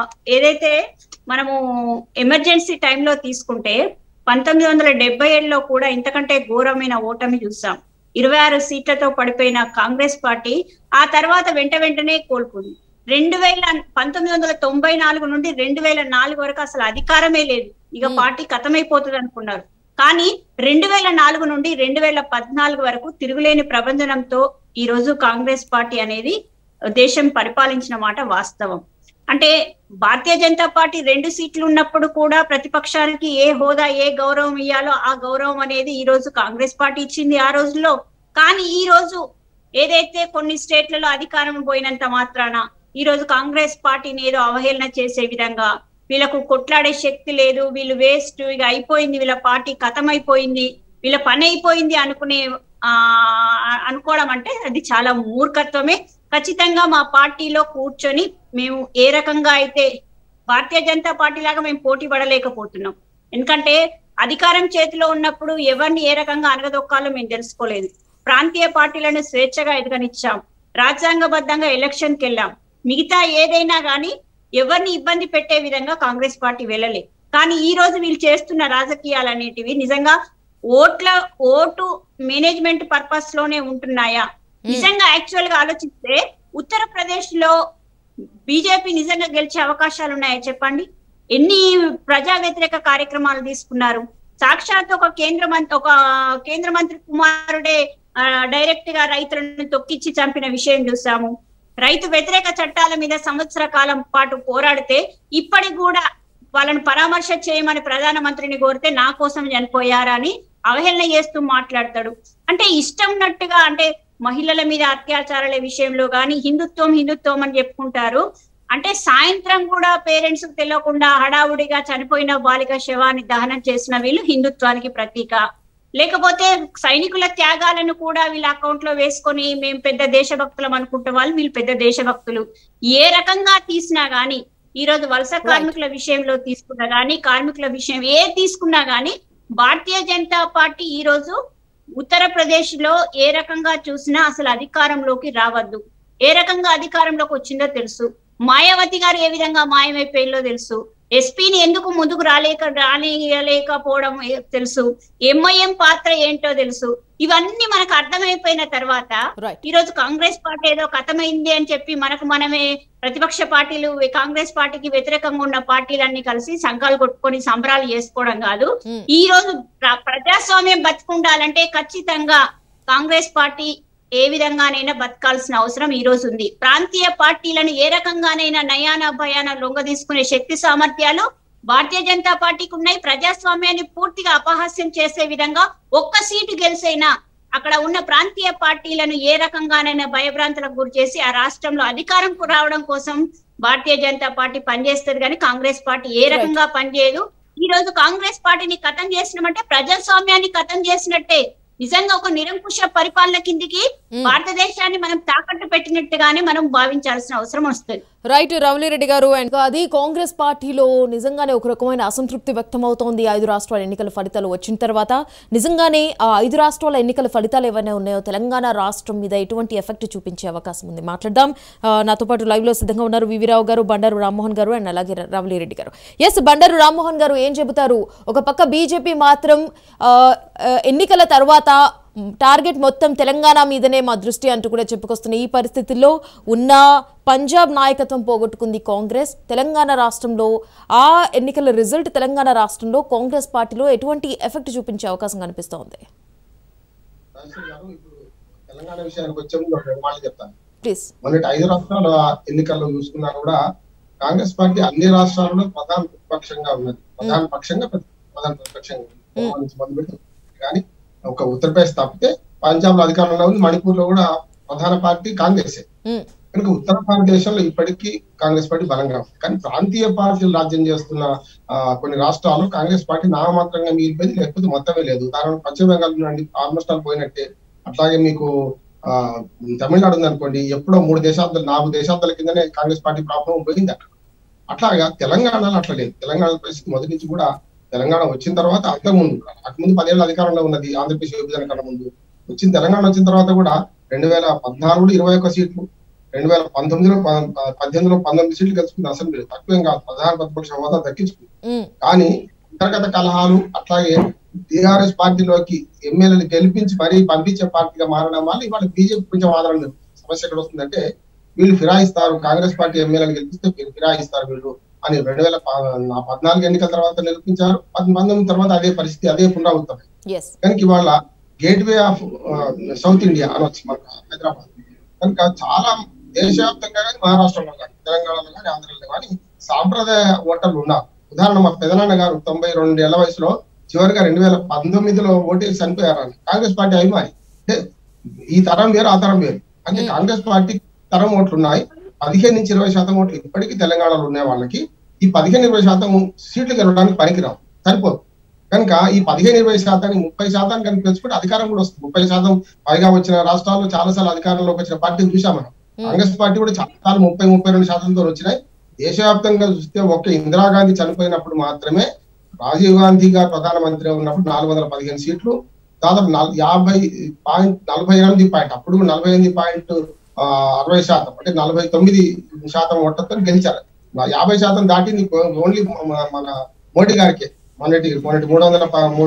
ఏదైతే మనము ఎమర్జెన్సీ టైంలో తీసుకుంటే పంతొమ్మిది వందల డెబ్బై ఏడులో కూడా ఇంతకంటే ఘోరమైన ఓటమి చూసాం ఇరవై ఆరు సీట్లతో పడిపోయిన కాంగ్రెస్ పార్టీ ఆ తర్వాత వెంట వెంటనే కోల్పోయింది రెండు వేల పంతొమ్మిది వందల తొంభై నాలుగు నుండి రెండు వేల నాలుగు వరకు అసలు అధికారమే లేదు ఇక Hmm. పార్టీ కథమైపోతుంది అనుకున్నారు కానీ రెండు వేల నాలుగు నుండి రెండు వేల పద్నాలుగు వరకు తిరుగులేని ప్రబంధనంతో ఈ రోజు కాంగ్రెస్ పార్టీ అనేది దేశం పరిపాలించిన మాట వాస్తవం అంటే భారతీయ జనతా పార్టీ రెండు సీట్లు ఉన్నప్పుడు కూడా ప్రతిపక్షానికి ఏ హోదా ఏ గౌరవం ఇవ్వాలో ఆ గౌరవం అనేది ఈ రోజు కాంగ్రెస్ పార్టీ ఇచ్చింది ఆ రోజుల్లో కానీ ఈ రోజు ఏదైతే కొన్ని స్టేట్లలో అధికారం పోయినంత మాత్రాన ఈ రోజు కాంగ్రెస్ పార్టీని ఏదో అవహేళన చేసే విధంగా వీళ్ళకు కొట్లాడే శక్తి లేదు వీళ్ళు వేస్ట్ ఇక అయిపోయింది వీళ్ళ పార్టీ అయిపోయింది వీళ్ళ పని అయిపోయింది అనుకునే ఆ అనుకోవడం అంటే అది చాలా మూర్ఖత్వమే ఖచ్చితంగా మా పార్టీలో కూర్చొని మేము ఏ రకంగా అయితే భారతీయ జనతా పార్టీ లాగా మేము పోటీ పడలేకపోతున్నాం ఎందుకంటే అధికారం చేతిలో ఉన్నప్పుడు ఎవరిని ఏ రకంగా అనగదొక్కాలో మేము తెలుసుకోలేదు ప్రాంతీయ పార్టీలను స్వేచ్ఛగా ఎదగనిచ్చాం రాజ్యాంగబద్ధంగా ఎలక్షన్కి వెళ్ళాం మిగతా ఏదైనా కానీ ఎవరిని ఇబ్బంది పెట్టే విధంగా కాంగ్రెస్ పార్టీ వెళ్ళలే కానీ ఈ రోజు వీళ్ళు చేస్తున్న రాజకీయాలు అనేటివి నిజంగా ఓట్ల ఓటు మేనేజ్మెంట్ పర్పస్ లోనే ఉంటున్నాయా నిజంగా యాక్చువల్ గా ఆలోచిస్తే ఉత్తరప్రదేశ్ లో బీజేపీ నిజంగా గెలిచే అవకాశాలు ఉన్నాయా చెప్పండి ఎన్ని ప్రజా వ్యతిరేక కార్యక్రమాలు తీసుకున్నారు సాక్షాత్ ఒక కేంద్ర మంత్రి ఒక కేంద్ర మంత్రి కుమారుడే డైరెక్ట్ గా రైతులను తొక్కిచ్చి చంపిన విషయం చూసాము రైతు వ్యతిరేక చట్టాల మీద సంవత్సర కాలం పాటు పోరాడితే ఇప్పటికి కూడా వాళ్ళని పరామర్శ చేయమని ప్రధానమంత్రిని కోరితే నా కోసం చనిపోయారని అవహేళన చేస్తూ మాట్లాడతాడు అంటే ఇష్టం ఉన్నట్టుగా అంటే మహిళల మీద అత్యాచారాల విషయంలో గాని హిందుత్వం హిందుత్వం అని చెప్పుకుంటారు అంటే సాయంత్రం కూడా పేరెంట్స్ కు తెలియకుండా హడావుడిగా చనిపోయిన బాలిక శవాన్ని దహనం చేసిన వీళ్ళు హిందుత్వానికి ప్రతీక లేకపోతే సైనికుల త్యాగాలను కూడా వీళ్ళ అకౌంట్ లో వేసుకొని మేము పెద్ద దేశభక్తులం అనుకుంటే వాళ్ళు వీళ్ళు పెద్ద దేశభక్తులు ఏ రకంగా తీసినా గానీ ఈ రోజు వలస కార్మికుల విషయంలో తీసుకున్నా గానీ కార్మికుల విషయం ఏ తీసుకున్నా గానీ భారతీయ జనతా పార్టీ ఈ రోజు ఉత్తరప్రదేశ్ లో ఏ రకంగా చూసినా అసలు అధికారంలోకి రావద్దు ఏ రకంగా అధికారంలోకి వచ్చిందో తెలుసు మాయావతి గారు ఏ విధంగా మాయమైపోయిందో తెలుసు ఎస్పీని ఎందుకు ముందుకు రాలేక రానియలేకపోవడం ఏ- తెలుసు ఎంఐఎం పాత్ర ఏంటో తెలుసు ఇవన్నీ మనకు అర్థమైపోయిన తర్వాత రైట్ ఈ రోజు కాంగ్రెస్ పార్టీ ఏదో కథమైంది అని చెప్పి మనకు మనమే ప్రతిపక్ష పార్టీలు కాంగ్రెస్ పార్టీకి వ్యతిరేకంగా ఉన్న పార్టీలన్నీ కలిసి సంఘాలు కొట్టుకొని సంబరాలు చేసుకోవడం కాదు Hmm. ఈ రోజు ప్ర- ప్రజాస్వామ్యం బతుకుండాలంటే ఖచ్చితంగా కాంగ్రెస్ పార్టీ ఏ విధంగానైనా బతకాల్సిన అవసరం ఈ రోజు ఉంది ప్రాంతీయ పార్టీలను ఏ రకంగానైనా నయాన భయాన లొంగ తీసుకునే శక్తి సామర్థ్యాలు భారతీయ జనతా పార్టీకి ఉన్నాయి ప్రజాస్వామ్యాన్ని పూర్తిగా అపహాస్యం చేసే విధంగా ఒక్క సీటు గెలిసైనా అక్కడ ఉన్న ప్రాంతీయ పార్టీలను ఏ రకంగానైనా భయభ్రాంతులకు గురి చేసి ఆ రాష్ట్రంలో అధికారంకు రావడం కోసం భారతీయ జనతా పార్టీ పనిచేస్తుంది కానీ కాంగ్రెస్ పార్టీ ఏ రకంగా పనిచేయదు ఈ రోజు కాంగ్రెస్ పార్టీని కథం చేసినామంటే ప్రజాస్వామ్యాన్ని కథం చేసినట్టే నిజంగా ఒక నిరంకుశ పరిపాలన కిందికి భారతదేశాన్ని మనం తాకట్టు పెట్టినట్టుగానే మనం భావించాల్సిన అవసరం వస్తుంది రైట్ రవలిరెడ్డి గారు అండ్ అది కాంగ్రెస్ పార్టీలో నిజంగానే ఒక రకమైన అసంతృప్తి వ్యక్తం అవుతోంది ఐదు రాష్ట్రాల ఎన్నికల ఫలితాలు వచ్చిన తర్వాత నిజంగానే ఆ ఐదు రాష్ట్రాల ఎన్నికల ఫలితాలు ఏవైనా ఉన్నాయో తెలంగాణ రాష్ట్రం మీద ఎటువంటి ఎఫెక్ట్ చూపించే అవకాశం ఉంది మాట్లాడదాం ఆ, నాతో పాటు లైవ్ లో సిద్ధంగా ఉన్నారు వివిరావు గారు బండారు రామ్మోహన్ గారు అండ్ అలాగే రవలిరెడ్డి గారు ఎస్ బండారు రామ్మోహన్ గారు ఏం చెబుతారు ఒక పక్క బీజేపీ మాత్రం ఆ, ఆ, ఎన్నికల తర్వాత టార్గెట్ మొత్తం తెలంగాణ మీదనే మా దృష్టి అంటూ కూడా చెప్పుకొస్తున్న ఈ పరిస్థితుల్లో ఉన్న పంజాబ్ నాయకత్వం పోగొట్టుకుంది కాంగ్రెస్ తెలంగాణ రాష్ట్రంలో ఆ ఎన్నికల రిజల్ట్ తెలంగాణ రాష్ట్రంలో కాంగ్రెస్ పార్టీలో ఎటువంటి ఎఫెక్ట్ చూపించే అవకాశం కనిపిస్తోంది రాజశేఖర్ గారు ఇప్పుడు తెలంగాణ విషయానికి వచ్చే ముందు ఒక రెండు మాటలు చెప్తాను ప్లీజ్ మొన్నటి ఐదు రాష్ట్రాల ఎన్నికల్లో చూసుకున్నా కూడా కాంగ్రెస్ పార్టీ అన్ని రాష్ట్రాలలో ప్రధాన ప్రతిపక్షంగా ఉన్నది ప్రధాన పక్షంగా ప్రతి- ప్రధాన ప్రతిపక్షంగా ఉంది. గోవా నుంచి మొదలు పెడితే కానీ ఒక ఉత్తరప్రదేశ్ తప్పితే పంజాబ్ లో అధికారంలో ఉంది మణిపూర్ లో కూడా ప్రధాన పార్టీ కాంగ్రెసే మ్మ్. కనుక ఉత్తర భారతదేశంలో ఇప్పటికీ కాంగ్రెస్ పార్టీ బలంగా ఉంది కానీ ప్రాంతీయ పార్టీలు రాజ్యం చేస్తున్న ఆ, కొన్ని రాష్ట్రాల్లో కాంగ్రెస్ పార్టీ నామమాత్రంగా మిగిలిపోయింది లేకపోతే మొత్తమే లేదు ఉదాహరణ పశ్చిమ బెంగాల్ నుండి ఆల్మోస్ట్ ఆల్ పోయినట్టే అట్లాగే మీకు ఆ తమిళనాడు ఉందనుకోండి ఎప్పుడో మూడు దశాబ్దాలు నాలుగు దశాబ్దాల కిందనే కాంగ్రెస్ పార్టీ ప్రాబ్లం పోయింది అక్కడ అట్లాగా తెలంగాణలో అట్లా లేదు తెలంగాణ పరిస్థితి మొదటి నుంచి కూడా తెలంగాణ వచ్చిన తర్వాత అంతకుముందు ముందు పదేళ్ళ అధికారంలో ఉన్నది ఆంధ్రప్రదేశ్ విభజన కన్నా ముందు వచ్చిన తెలంగాణ వచ్చిన తర్వాత కూడా రెండు వేల పద్నాలుగులో ఇరవై ఒక్క సీట్లు రెండు వేల పంతొమ్మిదిలో ప- పద్దెనిమిదిలో పంతొమ్మిది సీట్లు గెలుచుకుంది అసెంబ్లీ తక్కువేం కాదు ప్రధాన ప్రతిపక్ష హోదా దక్కించుకుంది మ్మ్. కానీ అంతర్గత కలహాలు అట్లాగే టిఆర్ఎస్ పార్టీలోకి ఎమ్మెల్యేలు గెలిపించి మరీ పంపించే పార్టీగా మారడం వల్ల ఇవాళ బీజేపీ కొంచెం ఆదరణ లేదు. సమస్య ఎక్కడ వస్తుందంటే వీళ్ళు ఫిరాయిస్తారు కాంగ్రెస్ పార్టీ ఎమ్మెల్యేలు గెలిపిస్తే వీళ్ళు ఫిరాయిస్తారు వీళ్ళు అని రెండు వేల ప- పద్నాలుగు ఎన్నికల తర్వాత నిరూపించారు పద్- పంతొమ్మిది తర్వాత అదే పరిస్థితి అదే పునరావృతం ఎస్ కనుక ఇవాళ గేట్వే ఆఫ్ సౌత్ ఇండియా అనొచ్చు మనకు హైదరాబాద్ కనుక చాలా దేశవ్యాప్తంగా కానీ మహారాష్ట్రలో కానీ తెలంగాణలో కానీ ఆంధ్రలో కానీ సాంప్రదాయ ఓటర్లు ఉన్నారు ఉదాహరణ మా పెదనాన్న గారు తొంభై రెండు ఏళ్ల వయసులో చివరిగా రెండు వేల పంతొమ్మిదిలో ఓటేసి చనిపోయారు అని కాంగ్రెస్ పార్టీ అభిమాని అంటే ఈ తరం వేరు ఆ తరం వేరు అంటే కాంగ్రెస్ పార్టీ తరం ఓట్లు ఉన్నాయి పదిహేను నుంచి ఇరవై శాతం ఓట్లు ఇప్పటికీ తెలంగాణలో ఉన్నాయి వాళ్ళకి ఈ పదిహేను ఇరవై శాతం సీట్లు గెలవడానికి పనికిరావు సరిపోదు కనుక ఈ పదిహేను ఇరవై శాతాన్ని ముప్పై శాతం కనుక పెంచుకుంటే అధికారం కూడా వస్తుంది ముప్పై శాతం పైగా వచ్చిన రాష్ట్రాల్లో చాలా సార్లు అధికారంలోకి వచ్చిన పార్టీని చూసాం మనం కాంగ్రెస్ పార్టీ కూడా చాలా సార్లు ముప్పై ముప్పై రెండు శాతంతో వచ్చినాయి దేశవ్యాప్తంగా చూస్తే ఒక్క ఇందిరాగాంధీ చనిపోయినప్పుడు మాత్రమే రాజీవ్ గాంధీ గారు ప్రధానమంత్రి ఉన్నప్పుడు నాలుగు వందల పదిహేను సీట్లు దాదాపు నాల్- యాభై పాయింట్ నలభై ఎనిమిది పాయింట్ అప్పుడు నలభై ఎనిమిది పాయింట్ ఆ, అరవై శాతం అంటే నలభై తొమ్మిది శాతం ఓట్లతో గెలిచారు నా యాభై శాతం దాటింది ఓన్లీ మన మోడీ గారికి మొన్నటి మొన్నటి మూడు వందల ప- మూడు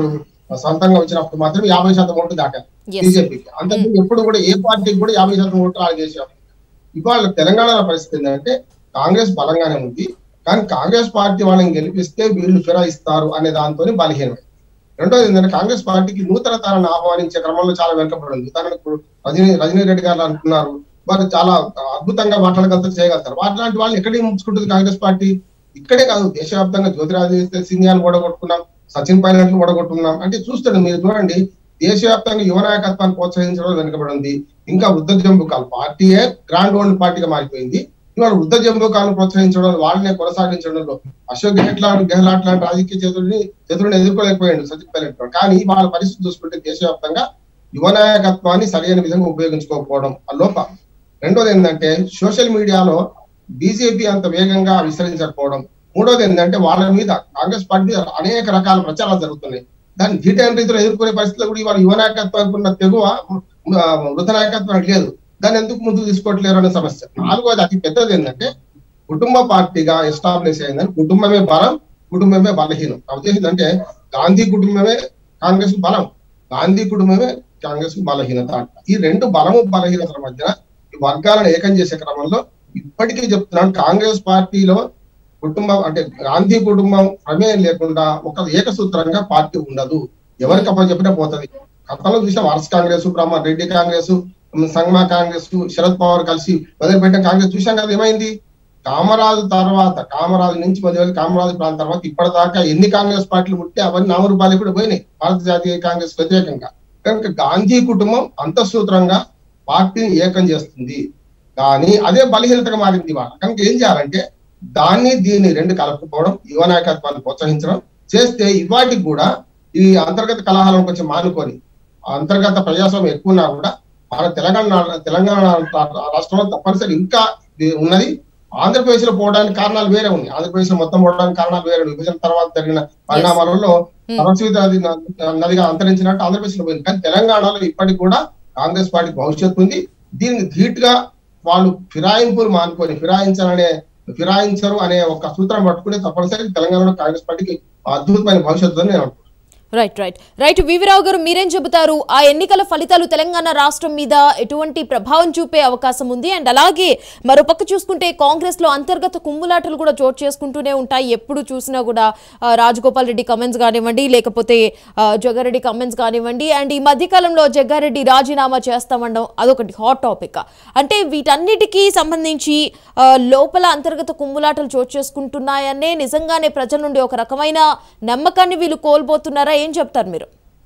సొంతంగా వచ్చినప్పుడు మాత్రం యాభై శాతం ఓట్లు దాటారు Yes. బీజేపీకి అంతకు ఎప్పుడు కూడా ఏ పార్టీకి కూడా యాభై శాతం ఓట్లు ఆడ చేసాం ఇవాళ తెలంగాణలో పరిస్థితి ఏంటంటే కాంగ్రెస్ బలంగానే ఉంది కానీ కాంగ్రెస్ పార్టీ వాళ్ళని గెలిపిస్తే వీళ్ళు ఫిరాయిస్తారు అనే దాంతో బలహీనమే రెండోది ఏంటంటే కాంగ్రెస్ పార్టీకి నూతన తరాన్ని ఆహ్వానించే క్రమంలో చాలా వెనుకబడి ఉంది ఉదాహరణకు రజనీ రజనీ రెడ్డి గారు అంటున్నారు వారు చాలా అద్భుతంగా మాట్లాడగలుగుతారు చేయగలుగుతారు అట్లాంటి వాళ్ళు ఎక్కడికి ముంచుకుంటుంది కాంగ్రెస్ పార్టీ ఇక్కడే కాదు దేశవ్యాప్తంగా జ్యోతిరాదిత్య సింధియాలు ఓడగొట్టుకున్నాం సచిన్ పైలట్లు ఓడగొట్టుకున్నాం అంటే చూస్తాడు మీరు చూడండి దేశవ్యాప్తంగా యువ నాయకత్వాన్ని ప్రోత్సహించడం వెనుకబడి ఉంది ఇంకా వృద్ధ జంబుకాలు పార్టీయే గ్రాండ్ ఓల్డ్ పార్టీగా మారిపోయింది ఇవాళ వృద్ధ జంబుకాలను ప్రోత్సహించడం వాళ్ళనే కొనసాగించడంలో అశోక్ గెహ్లాట్ గెహ్లాట్ లాంటి రాజకీయ చేతుల్ని చేతులను ఎదుర్కోలేకపోయాడు సచిన్ పైలట్ కానీ వాళ్ళ పరిస్థితి చూసుకుంటే దేశవ్యాప్తంగా యువ నాయకత్వాన్ని సరైన విధంగా ఉపయోగించుకోకపోవడం ఆ లోపం రెండోది ఏంటంటే సోషల్ మీడియాలో బీజేపీ అంత వేగంగా విస్తరించకపోవడం మూడోది ఏంటంటే వాళ్ళ మీద కాంగ్రెస్ పార్టీ మీద అనేక రకాల ప్రచారాలు జరుగుతున్నాయి దాన్ని ధీటైన రీతిలో ఎదుర్కొనే పరిస్థితులు కూడా ఇవాళ యువ నాయకత్వానికి ఉన్న తెగువ ఆ, వృద్ధ నాయకత్వానికి లేదు దాన్ని ఎందుకు ముందుకు తీసుకోవట్లేరు అనే సమస్య నాలుగోది అతి పెద్దది ఏంటంటే కుటుంబ పార్టీగా ఎస్టాబ్లిష్ అయిందని కుటుంబమే బలం కుటుంబమే బలహీనం నా ఉద్దేశం ఏంటంటే గాంధీ కుటుంబమే కాంగ్రెస్ బలం గాంధీ కుటుంబమే కాంగ్రెస్ బలహీనత అంట. ఈ రెండు బలము బలహీనతల మధ్యన ఈ వర్గాలను ఏకం చేసే క్రమంలో ఇప్పటికీ చెప్తున్నాను కాంగ్రెస్ పార్టీలో కుటుంబం అంటే గాంధీ కుటుంబం ప్రమేయం లేకుండా ఒక ఏకసూత్రంగా పార్టీ ఉండదు ఎవరికి అప్పుడు చెప్పినా పోతుంది గతంలో చూసాం ఆర్ఎస్ కాంగ్రెస్ బ్రహ్మ రెడ్డి కాంగ్రెస్ సంగమా కాంగ్రెస్ శరద్ పవార్ కలిసి మొదలుపెట్టిన కాంగ్రెస్ చూసాం కదా ఏమైంది కామరాజు తర్వాత కామరాజు నుంచి మొదలు కామరాజు ప్రాంతం తర్వాత ఇప్పటిదాకా ఎన్ని కాంగ్రెస్ పార్టీలు పుట్టి అవన్నీ నామరూపాలు కూడా పోయినాయి భారత జాతీయ కాంగ్రెస్ వ్యతిరేకంగా కనుక గాంధీ కుటుంబం అంతఃసూత్రంగా పార్టీని ఏకం చేస్తుంది కానీ అదే బలహీనతగా మారింది ఇవాళ కనుక ఏం చేయాలంటే దాన్ని దీన్ని రెండు కలుపుకోవడం యువ నాయకత్వాన్ని ప్రోత్సహించడం చేస్తే ఇవాటికి కూడా ఈ అంతర్గత కలహాలను కొంచెం మానుకొని అంతర్గత ప్రజాస్వామ్యం ఎక్కువ ఉన్నా కూడా మన తెలంగాణ తెలంగాణ రాష్ట్రంలో తప్పనిసరి ఇంకా ఇది ఉన్నది ఆంధ్రప్రదేశ్ లో పోవడానికి కారణాలు వేరే ఉన్నాయి ఆంధ్రప్రదేశ్ లో మొత్తం పోవడానికి కారణాలు వేరే ఉన్నాయి. విభజన తర్వాత జరిగిన పరిణామాలలో Hmm. సరస్వతి నది న- నదిగా అంతరించినట్టు ఆంధ్రప్రదేశ్ లో పోయింది కానీ తెలంగాణలో ఇప్పటికి కూడా కాంగ్రెస్ పార్టీ భవిష్యత్తు ఉంది దీనికి ధీటుగా వాళ్ళు ఫిరాయింపులు మానుకొని ఫిరాయించాలనే ఫిరాయించరు అనే ఒక సూత్రం పట్టుకుని తప్పనిసరి తెలంగాణలో కాంగ్రెస్ పార్టీకి అద్భుతమైన భవిష్యత్తు అని నేను అనుకుంటున్నాను. రైట్ రైట్ రైట్ వివిరావు గారు మీరేం చెబుతారు ఆ ఎన్నికల ఫలితాలు తెలంగాణ రాష్ట్రం మీద ఎటువంటి ప్రభావం చూపే అవకాశం ఉంది అండ్ అలాగే మరోపక్క చూసుకుంటే కాంగ్రెస్ లో అంతర్గత కుమ్ములాటలు కూడా చోటు చేసుకుంటూనే ఉంటాయి ఎప్పుడు చూసినా కూడా ఆ, రాజగోపాల్ రెడ్డి కమెంట్స్ కానివ్వండి లేకపోతే ఆ, జగ్గారెడ్డి కమెంట్స్ కానివ్వండి అండ్ ఈ మధ్యకాలంలో జగ్గారెడ్డి రాజీనామా చేస్తామనడం అదొకటి హాట్ టాపిక్ అంటే వీటన్నిటికీ సంబంధించి ఆ, లోపల అంతర్గత కుమ్ములాటలు చోటు చేసుకుంటున్నాయనే నిజంగానే ప్రజల నుండి ఒక రకమైన నమ్మకాన్ని వీళ్ళు కోల్పోతున్నారా ఏం చెప్తారు మీరు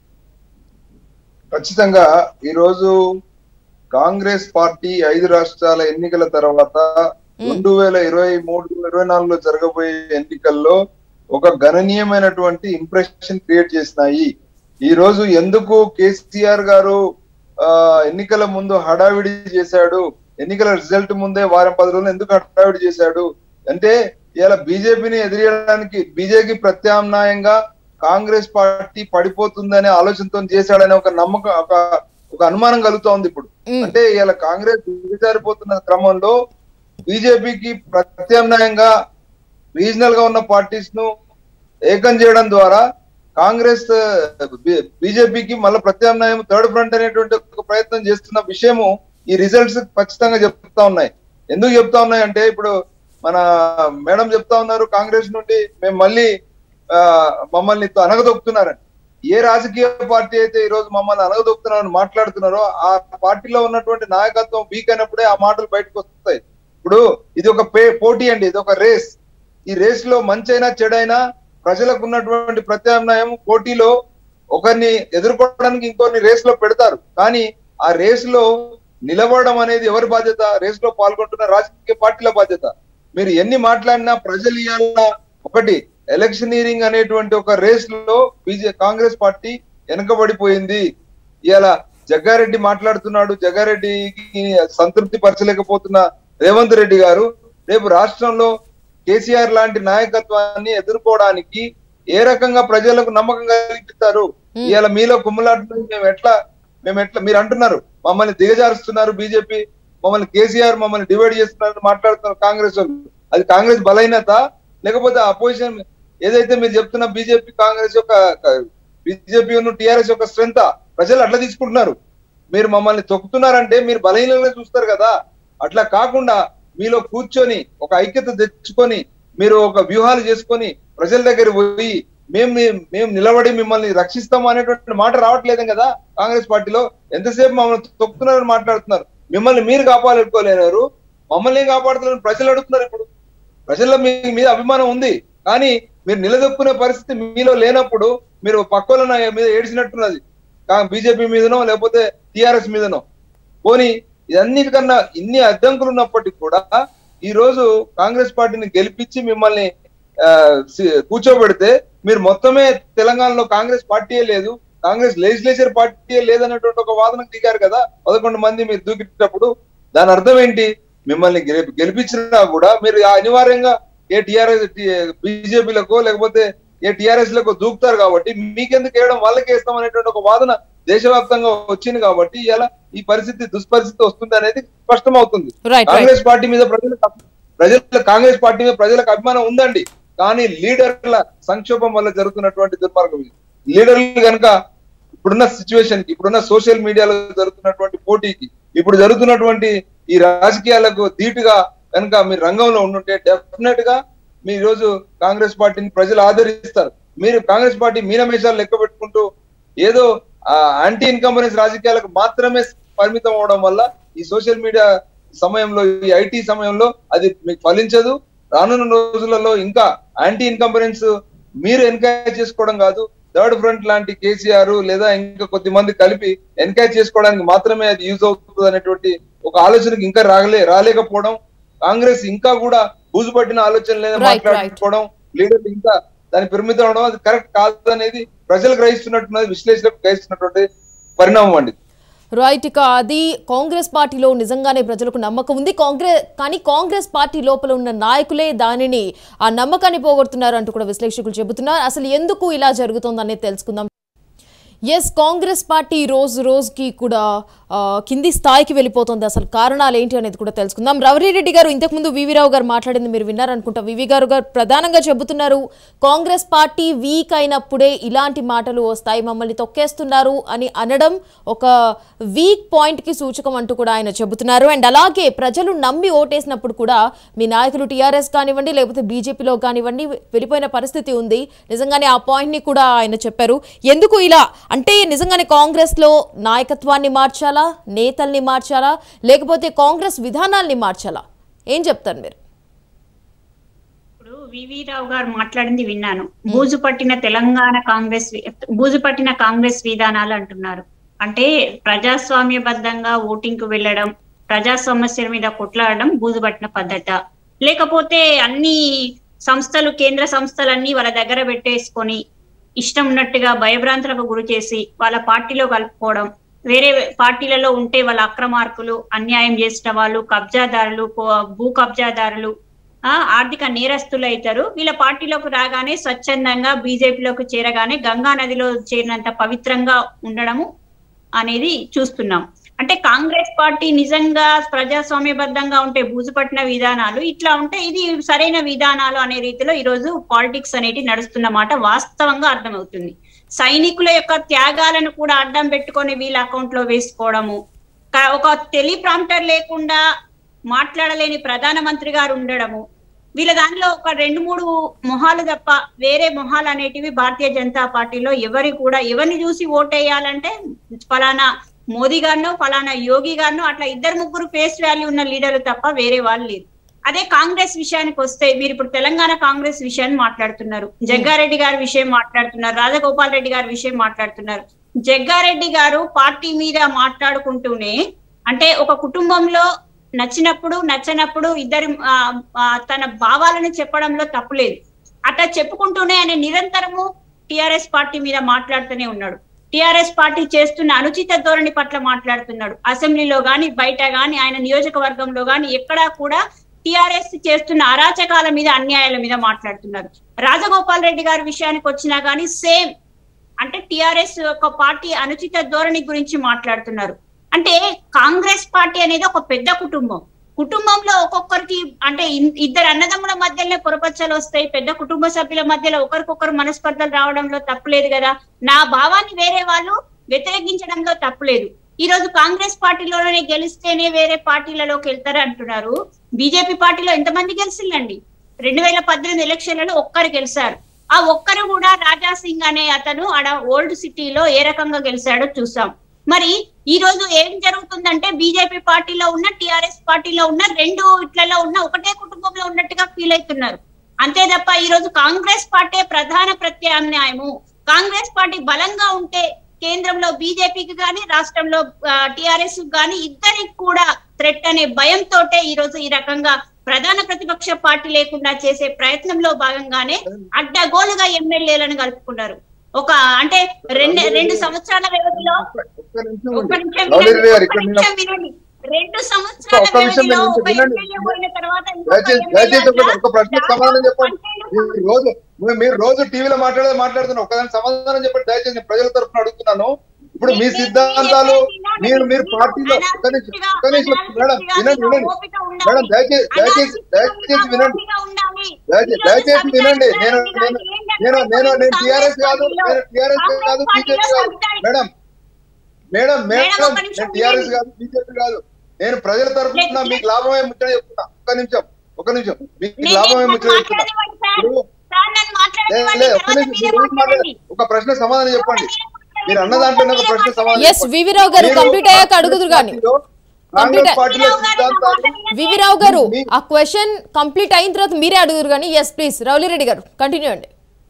ఖచ్చితంగా ఈ రోజు కాంగ్రెస్ పార్టీ ఐదు రాష్ట్రాల ఎన్నికల తర్వాత రెండు వేల ఇరవై మూడు ఇరవై నాలుగులో జరగబోయే ఎన్నికల్లో ఒక గణనీయమైనటువంటి ఇంప్రెషన్ క్రియేట్ చేసినాయి ఈ రోజు ఎందుకు కేసీఆర్ గారు ఆ ఎన్నికల ముందు హడావిడి చేశాడు ఎన్నికల రిజల్ట్ ముందే వారం పది రోజులు ఎందుకు హడావిడి చేశాడు అంటే ఇలా బీజేపీని ఎదిరియడానికి బీజేపీ ప్రత్యామ్నాయంగా కాంగ్రెస్ పార్టీ పడిపోతుందనే ఆలోచనతో చేశాడనే ఒక నమ్మకం ఒక ఒక అనుమానం కలుగుతోంది ఇప్పుడు మ్మ్. అంటే ఇలా కాంగ్రెస్ దిగజారిపోతున్న క్రమంలో బీజేపీకి ప్రత్యామ్నాయంగా రీజనల్ గా ఉన్న పార్టీస్ ను ఏకం చేయడం ద్వారా కాంగ్రెస్ బీజేపీకి మళ్ళీ ప్రత్యామ్నాయం థర్డ్ ఫ్రంట్ అనేటువంటి ఒక ప్రయత్నం చేస్తున్న విషయము ఈ రిజల్ట్స్ ఖచ్చితంగా చెప్తా ఉన్నాయి ఎందుకు చెప్తా ఉన్నాయి అంటే ఇప్పుడు మన మేడం చెప్తా ఉన్నారు కాంగ్రెస్ నుండి మేము మళ్ళీ ఆ, మమ్మల్ని అనగదొక్కుతున్నారని ఏ రాజకీయ పార్టీ అయితే ఈ రోజు మమ్మల్ని అనగదొక్కుతున్నారని మాట్లాడుతున్నారో ఆ పార్టీలో ఉన్నటువంటి నాయకత్వం వీక్ అయినప్పుడే ఆ మాటలు బయటకు వస్తాయి ఇప్పుడు ఇది ఒక పే పోటీ అండి ఇది ఒక రేస్ ఈ రేస్ లో మంచైనా చెడైనా ప్రజలకు ఉన్నటువంటి ప్రత్యామ్నాయం పోటీలో ఒకరిని ఎదుర్కోవడానికి ఇంకొన్ని రేస్ లో పెడతారు కానీ ఆ రేస్ లో నిలబడడం అనేది ఎవరి బాధ్యత రేస్ లో పాల్గొంటున్న రాజకీయ పార్టీల బాధ్యత మీరు ఎన్ని మాట్లాడినా ప్రజలు ఇవాళ ఒకటి ఎలక్షనీరింగ్ అనేటువంటి ఒక రేస్ లో బీజే కాంగ్రెస్ పార్టీ వెనకబడిపోయింది ఇవాళ జగ్గారెడ్డి మాట్లాడుతున్నాడు జగ్గారెడ్డికి సంతృప్తి పరచలేకపోతున్న రేవంత్ రెడ్డి గారు రేపు రాష్ట్రంలో కేసీఆర్ లాంటి నాయకత్వాన్ని ఎదుర్కోవడానికి ఏ రకంగా ప్రజలకు నమ్మకం కలిగిస్తారు Hmm. ఇవాళ మీలో కుమ్ములాట్లు మేము ఎట్లా మేము ఎట్లా మీరు అంటున్నారు మమ్మల్ని దిగజారుస్తున్నారు బీజేపీ మమ్మల్ని కేసీఆర్ మమ్మల్ని డివైడ్ చేస్తున్నారు మాట్లాడుతున్నారు కాంగ్రెస్ వాళ్ళు అది కాంగ్రెస్ బలహీనత లేకపోతే అపోజిషన్ ఏదైతే మీరు చెప్తున్న బీజేపీ కాంగ్రెస్ యొక్క బీజేపీ టిఆర్ఎస్ యొక్క స్ట్రెంత్ ప్రజలు అట్లా తీసుకుంటున్నారు మీరు మమ్మల్ని తొక్కుతున్నారంటే మీరు బలహీనంగా చూస్తారు కదా అట్లా కాకుండా మీలో కూర్చొని ఒక ఐక్యత తెచ్చుకొని మీరు ఒక వ్యూహాలు చేసుకొని ప్రజల దగ్గర పోయి మేము మేము నిలబడి మిమ్మల్ని రక్షిస్తాము అనేటువంటి మాట రావట్లేదు కదా కాంగ్రెస్ పార్టీలో ఎంతసేపు మమ్మల్ని తొక్కుతున్నారని మాట్లాడుతున్నారు మిమ్మల్ని మీరు కాపాడుకోలేరు మమ్మల్ని ఏం కాపాడుతున్నారు ప్రజలు అడుగుతున్నారు ఇప్పుడు ప్రజల్లో మీ మీద అభిమానం ఉంది కానీ మీరు నిలదొక్కునే పరిస్థితి మీలో లేనప్పుడు మీరు పక్కల మీద ఏడ్చినట్టున్నది బీజేపీ మీదనో లేకపోతే టిఆర్ఎస్ మీదనో పోనీ ఇదన్నిటికన్నా ఇన్ని అడ్డంకులు ఉన్నప్పటికీ కూడా ఈ రోజు కాంగ్రెస్ పార్టీని గెలిపించి మిమ్మల్ని ఆ, సి- కూర్చోబెడితే మీరు మొత్తమే తెలంగాణలో కాంగ్రెస్ పార్టీయే లేదు కాంగ్రెస్ లెజిస్లేచర్ పార్టీయే లేదన్నటువంటి ఒక వాదనకు దిగారు కదా పదకొండు మంది మీరు దూకినప్పుడు దాని అర్థం ఏంటి మిమ్మల్ని గెలి- గెలిపించినా కూడా మీరు అనివార్యంగా ఏ టిఆర్ఎస్ బీజేపీలకు లేకపోతే ఏ టిఆర్ఎస్ లకు దూకుతారు కాబట్టి మీకెందుకు వేయడం వాళ్ళకి వేస్తాం అనేటువంటి ఒక వాదన దేశవ్యాప్తంగా వచ్చింది కాబట్టి ఇలా ఈ పరిస్థితి దుష్పరిస్థితి వస్తుంది అనేది స్పష్టమవుతుంది రైట్ రైట్ కాంగ్రెస్ పార్టీ మీద ప్రజలకు ప్రజల కాంగ్రెస్ పార్టీ మీద ప్రజలకు అభిమానం ఉందండి కానీ లీడర్ల సంక్షోభం వల్ల జరుగుతున్నటువంటి దుర్మార్గం ఇది లీడర్లు కనుక ఇప్పుడున్న సిచ్యువేషన్ కి ఇప్పుడున్న సోషల్ మీడియాలో జరుగుతున్నటువంటి పోటీకి ఇప్పుడు జరుగుతున్నటువంటి ఈ రాజకీయాలకు ధీటుగా కనుక మీరు రంగంలో ఉండుంటే డెఫినెట్ గా మీ ఈ రోజు కాంగ్రెస్ పార్టీని ప్రజలు ఆదరిస్తారు మీరు కాంగ్రెస్ పార్టీ మీనమేషాలు లెక్క పెట్టుకుంటూ ఏదో యాంటీ ఇన్కంబరెన్స్ రాజకీయాలకు మాత్రమే పరిమితం అవడం వల్ల ఈ సోషల్ మీడియా సమయంలో ఈ ఐటీ సమయంలో అది మీకు ఫలించదు రానున్న రోజులలో ఇంకా యాంటీ ఇన్కంబరెన్స్ మీరు ఎన్కరేజ్ చేసుకోవడం కాదు థర్డ్ ఫ్రంట్ లాంటి కేసీఆర్ లేదా ఇంకా కొద్ది మంది కలిపి ఎన్కరేజ్ చేసుకోవడానికి మాత్రమే అది యూజ్ అవుతుంది అనేటువంటి ఒక ఆలోచనకి ఇంకా రాగలే రాలేకపోవడం కాంగ్రెస్ ఇంకా కూడా బూజు పట్టిన ఆలోచన లేదా Right, right. మాట్లాడుకోవడం లీడర్లు ఇంకా దాని పరిమితం అవడం అది కరెక్ట్ కాదు అనేది ప్రజలు గ్రహిస్తున్నట్టున్నది విశ్లేషకులకు గ్రహిస్తున్నటువంటి పరిణామం అండి రైట్ ఇక అది కాంగ్రెస్ పార్టీలో నిజంగానే ప్రజలకు నమ్మకం ఉంది కాంగ్రెస్ కానీ కాంగ్రెస్ పార్టీ లోపల ఉన్న నాయకులే దానిని ఆ నమ్మకాన్ని పోగొడుతున్నారు అంటూ కూడా విశ్లేషకులు చెబుతున్నారు అసలు ఎందుకు ఇలా జరుగుతోందనేది తెలుసుకుందాం ఎస్ కాంగ్రెస్ పార్టీ రోజు రోజుకి కూడా ఆ, కింది స్థాయికి వెళ్ళిపోతుంది అసలు కారణాలు ఏంటి అనేది కూడా తెలుసుకుందాం రవరిరెడ్డి గారు ఇంతకుముందు వివిరావు గారు మాట్లాడింది మీరు విన్నారనుకుంటా వివి గారు గారు ప్రధానంగా చెబుతున్నారు కాంగ్రెస్ పార్టీ వీక్ అయినప్పుడే ఇలాంటి మాటలు వస్తాయి మమ్మల్ని తొక్కేస్తున్నారు అని అనడం ఒక వీక్ పాయింట్కి సూచకం అంటూ కూడా ఆయన చెబుతున్నారు అండ్ అలాగే ప్రజలు నమ్మి ఓటేసినప్పుడు కూడా మీ నాయకులు టీఆర్ఎస్ కానివ్వండి లేకపోతే బీజేపీలో కానివ్వండి వెళ్ళిపోయిన పరిస్థితి ఉంది నిజంగానే ఆ పాయింట్ని కూడా ఆయన చెప్పారు ఎందుకు ఇలా అంటే నిజంగానే కాంగ్రెస్లో నాయకత్వాన్ని మార్చాలా నేతల్ని మార్చాలా లేకపోతే కాంగ్రెస్ విధానాల్ని మార్చాలా ఏం చెప్తారు మీరు ఇప్పుడు వివి రావు గారు మాట్లాడింది విన్నాను బూజు పట్టిన తెలంగాణ కాంగ్రెస్ వి- బూజు పట్టిన కాంగ్రెస్ విధానాలు అంటున్నారు అంటే ప్రజాస్వామ్యబద్ధంగా ఓటింగ్ కు వెళ్ళడం ప్రజా సమస్యల మీద కొట్లాడడం బూజు పట్టిన పద్ధత లేకపోతే అన్ని సంస్థలు కేంద్ర సంస్థలన్నీ వాళ్ళ దగ్గర పెట్టేసుకొని ఇష్టం ఉన్నట్టుగా భయభ్రాంతులకు గురి చేసి వాళ్ళ పార్టీలో కలుపుకోవడం వేరే పార్టీలలో ఉంటే వాళ్ళ అక్రమార్కులు అన్యాయం చేసిన వాళ్ళు కబ్జాదారులు కో- భూ కబ్జాదారులు ఆ ఆర్థిక నేరస్తులు అవుతారు వీళ్ళ పార్టీలోకి రాగానే స్వచ్ఛందంగా బీజేపీలోకి చేరగానే గంగా నదిలో చేరినంత పవిత్రంగా ఉండడము అనేది చూస్తున్నాం అంటే కాంగ్రెస్ పార్టీ నిజంగా ప్రజాస్వామ్యబద్ధంగా ఉంటే బూజుపట్టిన విధానాలు ఇట్లా ఉంటే ఇది సరైన విధానాలు అనే రీతిలో ఈ రోజు పాలిటిక్స్ అనేది నడుస్తున్న మాట వాస్తవంగా అర్థమవుతుంది సైనికుల యొక్క త్యాగాలను కూడా అడ్డం పెట్టుకొని వీళ్ళ అకౌంట్ లో వేసుకోవడము క- ఒక టెలి ప్రాంప్టర్ లేకుండా మాట్లాడలేని ప్రధానమంత్రి గారు ఉండడము వీళ్ళ దానిలో ఒక రెండు మూడు మొహాలు తప్ప వేరే మొహాలు అనేటివి భారతీయ జనతా పార్టీలో ఎవరి కూడా ఎవరిని చూసి ఓటేయాలంటే ఫలానా మోదీ గారినో ఫలానా యోగి గారినో అట్లా ఇద్దరు ముగ్గురు ఫేస్ వాల్యూ ఉన్న లీడర్లు తప్ప వేరే వాళ్ళు లేరు అదే కాంగ్రెస్ విషయానికి వస్తే మీరు ఇప్పుడు తెలంగాణ కాంగ్రెస్ విషయాన్ని మాట్లాడుతున్నారు జగ్గారెడ్డి గారి విషయం మాట్లాడుతున్నారు రాజగోపాల్ రెడ్డి గారి విషయం మాట్లాడుతున్నారు జగ్గారెడ్డి గారు పార్టీ మీద మాట్లాడుకుంటూనే అంటే ఒక కుటుంబంలో నచ్చినప్పుడు నచ్చనప్పుడు ఇద్దరి ఆ, ఆ, తన భావాలను చెప్పడంలో తప్పులేదు అట్లా చెప్పుకుంటూనే ఆయన నిరంతరము టిఆర్ఎస్ పార్టీ మీద మాట్లాడుతూనే ఉన్నాడు టిఆర్ఎస్ పార్టీ చేస్తున్న అనుచిత ధోరణి పట్ల మాట్లాడుతున్నాడు అసెంబ్లీలో గాని బయట గాని ఆయన నియోజకవర్గంలో గాని ఎక్కడా కూడా టిఆర్ఎస్ చేస్తున్న అరాచకాల మీద అన్యాయాల మీద మాట్లాడుతున్నారు రాజగోపాల్ రెడ్డి గారి విషయానికి వచ్చినా గానీ సేమ్ అంటే టిఆర్ఎస్ ఒక పార్టీ అనుచిత ధోరణి గురించి మాట్లాడుతున్నారు అంటే కాంగ్రెస్ పార్టీ అనేది ఒక పెద్ద కుటుంబం కుటుంబంలో ఒక్కొక్కరికి అంటే ఇన్- ఇద్దరు అన్నదమ్ముల మధ్యలో పొరపచ్చలు వస్తాయి పెద్ద కుటుంబ సభ్యుల మధ్యలో ఒకరికొకరు మనస్పర్ధలు రావడంలో తప్పులేదు కదా నా భావాన్ని వేరే వాళ్ళు వ్యతిరేకించడంలో తప్పులేదు ఈ రోజు కాంగ్రెస్ పార్టీలోనే గెలిస్తేనే వేరే పార్టీలలోకి వెళ్తారు అంటున్నారు బీజేపీ పార్టీలో ఎంతమంది గెలిచిందండి రెండు వేల పద్దెనిమిది ఎలక్షన్లలో ఒక్కరు గెలిచారు ఆ ఒక్కరు కూడా రాజా సింగ్ అనే అతను ఆడ ఓల్డ్ సిటీలో ఏ రకంగా గెలిచాడో చూసాం మరి ఈ రోజు ఏం జరుగుతుందంటే బీజేపీ పార్టీలో ఉన్న టిఆర్ఎస్ పార్టీలో ఉన్న రెండు ఇట్లలో ఉన్న ఒకటే కుటుంబంలో ఉన్నట్టుగా ఫీల్ అవుతున్నారు అంతే తప్ప ఈ రోజు కాంగ్రెస్ పార్టీ ప్రధాన ప్రత్యామ్నాయము కాంగ్రెస్ పార్టీ బలంగా ఉంటే కేంద్రంలో బీజేపీకి గాని రాష్ట్రంలో టిఆర్ఎస్ గాని ఇద్దరికి కూడా థ్రెట్ అనే భయంతో ఈ రోజు ఈ రకంగా ప్రధాన ప్రతిపక్ష పార్టీ లేకుండా చేసే ప్రయత్నంలో భాగంగానే అడ్డగోలుగా ఎమ్మెల్యేలను కలుపుకున్నారు ఒక అంటే రెండు రెండు సంవత్సరాల వ్యవధిలో ఒక్క నిమిషం ఒక్క ఉండు. నిమిషం లవ్లీ వినండి, గారు ఒక్క ఇక్కడ నిమిషం వినండి. రెండు సంవత్సరాల ఒక్క నిమిషం వ్యవధిలో వినండి, ఒక వినండి. ఎమ్మెల్యే పోయిన తర్వాత ఇంకొక దయచేసి ఎమ్మెల్యే దయచేసి ఒక- అట్లా ఒక ప్రశ్నకు సమాధానం చెప్పండి పన్నెండు మీరు రోజు మీరు- మీరు రోజు టీవీలో మాట్లాడేది మాట్లాడుతున్నారు ఒకదానికి సమాధానం చెప్పండి దయచేసి నేను ప్రజల తరఫున అడుగుతున్నాను ఇప్పుడు మీ సిద్ధాంతాలు మీరు మీరు పార్టీలో ఒక నిమిషం ఒక నిమిషం మేడం వినండి వినండి మేడం దయచేసి దయచేసి దయచేసి వినండి దయచేసి దయచేసి వినండి నేను నేను నేను నేను నేను టిఆర్ఎస్ కాదు నేను టిఆర్ఎస్ కాదు బీజేపీ కాదు మేడం మేడం మేడం, మేడం ఒక్క నిమిషం నేను టిఆర్ఎస్ వినండి. కాదు బీజేపీ కాదు నేను ప్రజల తరఫున మీకు లాభమే ముచ్చట చెప్తున్నా ఒక్క నిమిషం ఒక నిమిషం మీకు లాభమే ముచ్చట చెప్తున్నా ఇప్పుడు లేదు, లేదు, ఒక్క నిమిషం మీరు ఏం మాట్లాడారు? ఒక ప్రశ్న సమాధానం చెప్పండి మీరు అన్న దాంట్లో ఒక ప్రశ్న సమాధానం ఎస్ చెప్పండి. వివిరావు గారు మీరు కంప్లీట్ అయ్యాక అడుగుదురు కానీ పార్టీలో, Complete కాంగ్రెస్ అయ్యి- పార్టీలో సిద్ధాంతాలు వివిరావు గారు మీ- ఆ క్వశ్చన్ కంప్లీట్ అయిన తర్వాత మీరే అడుగుదురు కానీ ఎస్ ప్లీజ్ రౌలి రెడ్డి గారు కంటిన్యూ అండి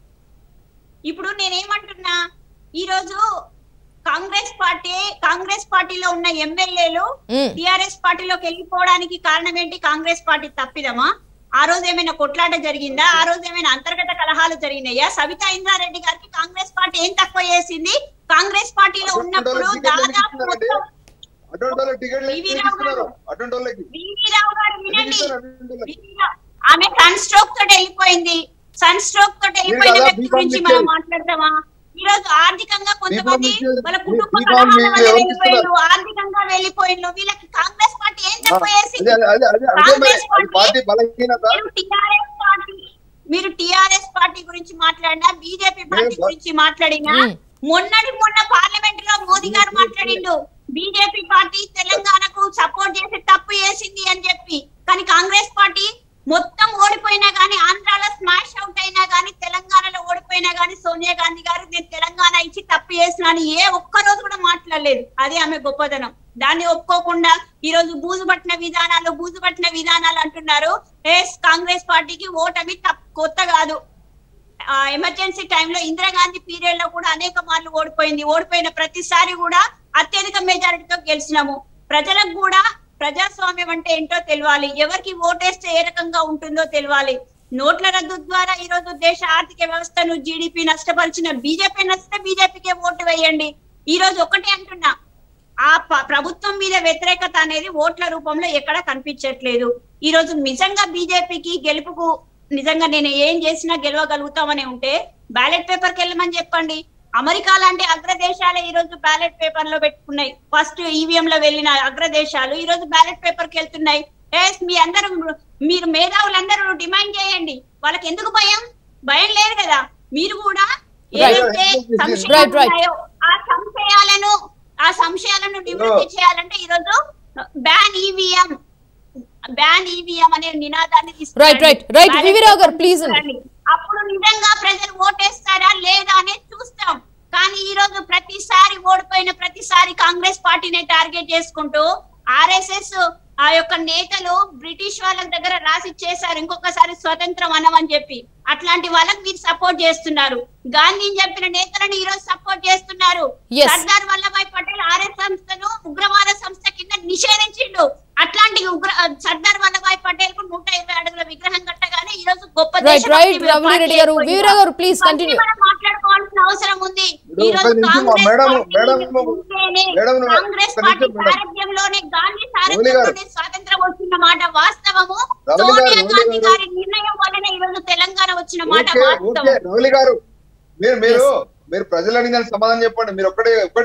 ఇప్పుడు నేనేమంటున్నా ఈ రోజు కాంగ్రెస్ పార్టీ కాంగ్రెస్ పార్టీలో ఉన్న ఎమ్మెల్యేలు మ్మ్. టిఆర్ఎస్ పార్టీలోకి వెళ్ళిపోవడానికి కారణం ఏంటి కాంగ్రెస్ పార్టీ తప్పిదమా ఆ రోజు ఏమైనా కొట్లాట జరిగిందా ఆ రోజు ఏమైనా అంతర్గత కలహాలు జరిగినాయా సవితా ఇంద్రారెడ్డి గారికి కాంగ్రెస్ పార్టీ ఏం తక్కువ చేసింది కాంగ్రెస్ పార్టీలో ఉన్నప్పుడు దాదాపు మొత్తం అటువంటి వాళ్ళకి టికెట్లు వివి ఎందుకు రావు ఇస్తున్నారు? గారు. అటువంటి వాళ్ళకి వివి రావు గారు ఎందుకు వినండి ఇస్తున్నారు అటువంటి వాళ్ళకి? వివి రావు- ఆమె సన్ స్ట్రోక్ తోటి వెళ్ళిపోయింది సన్ స్ట్రోక్ తోటి వెళ్ళిపోయిన కదా వ్యక్తి బీఫామ్ గురించి మనం ఇచ్చేది. మాట్లాడతామా ఈ రోజు ఆర్థికంగా కొంతమంది ఇచ్చేది. వాళ్ళ కుటుంబ బీఫామ్ కలహాల మీకు వల్ల ఎవరు వెళ్ళిపోయిండ్రు ఆర్థికంగా వెళ్ళిపోయిండ్రు వీళ్ళకి కాంగ్రెస్ పార్టీ ఏం ఆ, తక్కువ చేసింది అదే అదే అదే అదే మరి కాంగ్రెస్ అది పార్టీ బలహీనత మీరు టిఆర్ఎస్ పార్టీ మీరు టిఆర్ఎస్ పార్టీ గురించి మాట్లాడినా బీజేపీ పార్టీ నేను- గురించి మాట్లాడినా మ్మ్. మొన్నటి మొన్న పార్లమెంట్ లో మోదీ గారు మాట్లాడిండు బీజేపీ పార్టీ తెలంగాణకు సపోర్ట్ చేసి తప్పు చేసింది అని చెప్పి కానీ కాంగ్రెస్ పార్టీ మొత్తం ఓడిపోయినా గానీ ఆంధ్రాలో స్మాష్ అవుట్ అయినా గానీ తెలంగాణలో ఓడిపోయినా గానీ సోనియా గాంధీ గారు నేను తెలంగాణ ఇచ్చి తప్పు చేసిన అని ఏ ఒక్క రోజు కూడా మాట్లాడలేదు అది ఆమె గొప్పతనం దాన్ని ఒప్పుకోకుండా ఈ రోజు బూజు పట్టిన విధానాలు బూజు పట్టిన విధానాలు అంటున్నారు ఎస్ కాంగ్రెస్ పార్టీకి ఓటమి తప్ప కొత్త కాదు ఆ ఎమర్జెన్సీ టైంలో ఇందిరాగాంధీ పీరియడ్ లో కూడా అనేక మార్లు ఓడిపోయింది ఓడిపోయిన ప్రతిసారి కూడా అత్యధిక మెజారిటీతో గెలిచినాము ప్రజలకు కూడా ప్రజాస్వామ్యం అంటే ఏంటో తెలియాలి ఎవరికి ఓటేస్తే ఏ రకంగా ఉంటుందో తెలియాలి నోట్ల రద్దు ద్వారా ఈ రోజు దేశ ఆర్థిక వ్యవస్థను జీడిపి నష్టపరిచిన బీజేపీ నచ్చితే బీజేపీకే ఓటు వేయండి ఈ రోజు ఒకటి అంటున్నా ఆ ప- ప్రభుత్వం మీద వ్యతిరేకత అనేది ఓట్ల రూపంలో ఎక్కడ కనిపించట్లేదు ఈ రోజు నిజంగా బీజేపీకి గెలుపుకు నిజంగా నేను ఏం చేసినా గెలవగలుగుతామని ఉంటే బ్యాలెట్ పేపర్కి వెళ్ళమని చెప్పండి అమెరికా లాంటి అగ్రదేశాలే ఈ రోజు బ్యాలెట్ పేపర్ లో పెట్టుకున్నాయి ఫస్ట్ ఈవీఎం లో వెళ్ళిన అగ్రదేశాలు ఈ రోజు బ్యాలెట్ పేపర్ కి వెళ్తున్నాయి ఎస్ మీ అందరూ మీరు మేధావులందరూ డిమాండ్ చేయండి వాళ్ళకి ఎందుకు భయం భయం లేదు కదా మీరు కూడా Right. ఏదైతే సంశయాలు Right, right. ఉన్నాయో ఆ సంశయాలను ఆ సంశయాలను నివృత్తి చేయాలంటే ఈ రోజు బ్యాన్ ఈవీఎం బ్యాన్ ఈవీఎం అనే నినాదాన్ని తీసుకురండి. Right, right, right. Ballot వివిరావు గారు, paper please అండి. తీసుకురండి. అప్పుడు నిజంగా ప్రజలు ఓటేస్తారా లేదా అనేది చూస్తాం కానీ ఈ రోజు ప్రతిసారి ఓడిపోయిన ప్రతిసారి కాంగ్రెస్ పార్టీనే టార్గెట్ చేసుకుంటూ ఆర్ఎస్ఎస్ ఆ యొక్క నేతలు బ్రిటిష్ వాళ్ళ దగ్గర రాసి చేశారు ఇంకొకసారి స్వతంత్రం అనమని చెప్పి అట్లాంటి వాళ్ళకి మీరు సపోర్ట్ చేస్తున్నారు గాంధీని చెప్పిన నేతలను ఈ రోజు సపోర్ట్ చేస్తున్నారు Yes. సర్దార్ వల్లభాయ్ పటేల్ ఆర్ఎస్ సంస్థను ఉగ్రవాద సంస్థ కింద నిషేధించిండు అట్లాంటి ఉగ్ర సర్దార్ వల్లభాయ్ పటేల్ కు నూట ఇరవై అడుగుల విగ్రహం కట్టగానే ఈ రోజు గొప్ప Right, దేశభక్తి right, మీద రమణి పార్టీ రెడ్డి గారు. అయిపోయిందా? వీరరావు గారు, please ఇవన్నీ continue. మనం మాట్లాడుకోవాల్సిన అవసరం ఉంది ఇప్పుడు ఈ ఒక రోజు నిమిషం, కాంగ్రెస్ మేడం, పార్టీ మేడం, ఉంటేనే మేడం, కాంగ్రెస్ ఒక పార్టీ నిమిషం, మేడం. సారథ్యంలోనే గాంధీ రమణి గారు. సారథ్యంలోనే స్వాతంత్రం వచ్చిన మాట వాస్తవము రమణి గారు, సోనియా రమణి గాంధీ గారు. గారి నిర్ణయం వల్లనే ఈ రోజు తెలంగాణ వచ్చిన మాట ఓకే ఓకే వాస్తవం రౌలి గారు మీరు మీరు మీరు ప్రజలు అడిగిన సమాధానం చెప్పండి మీరు ఒక్కటే ఒక్కటే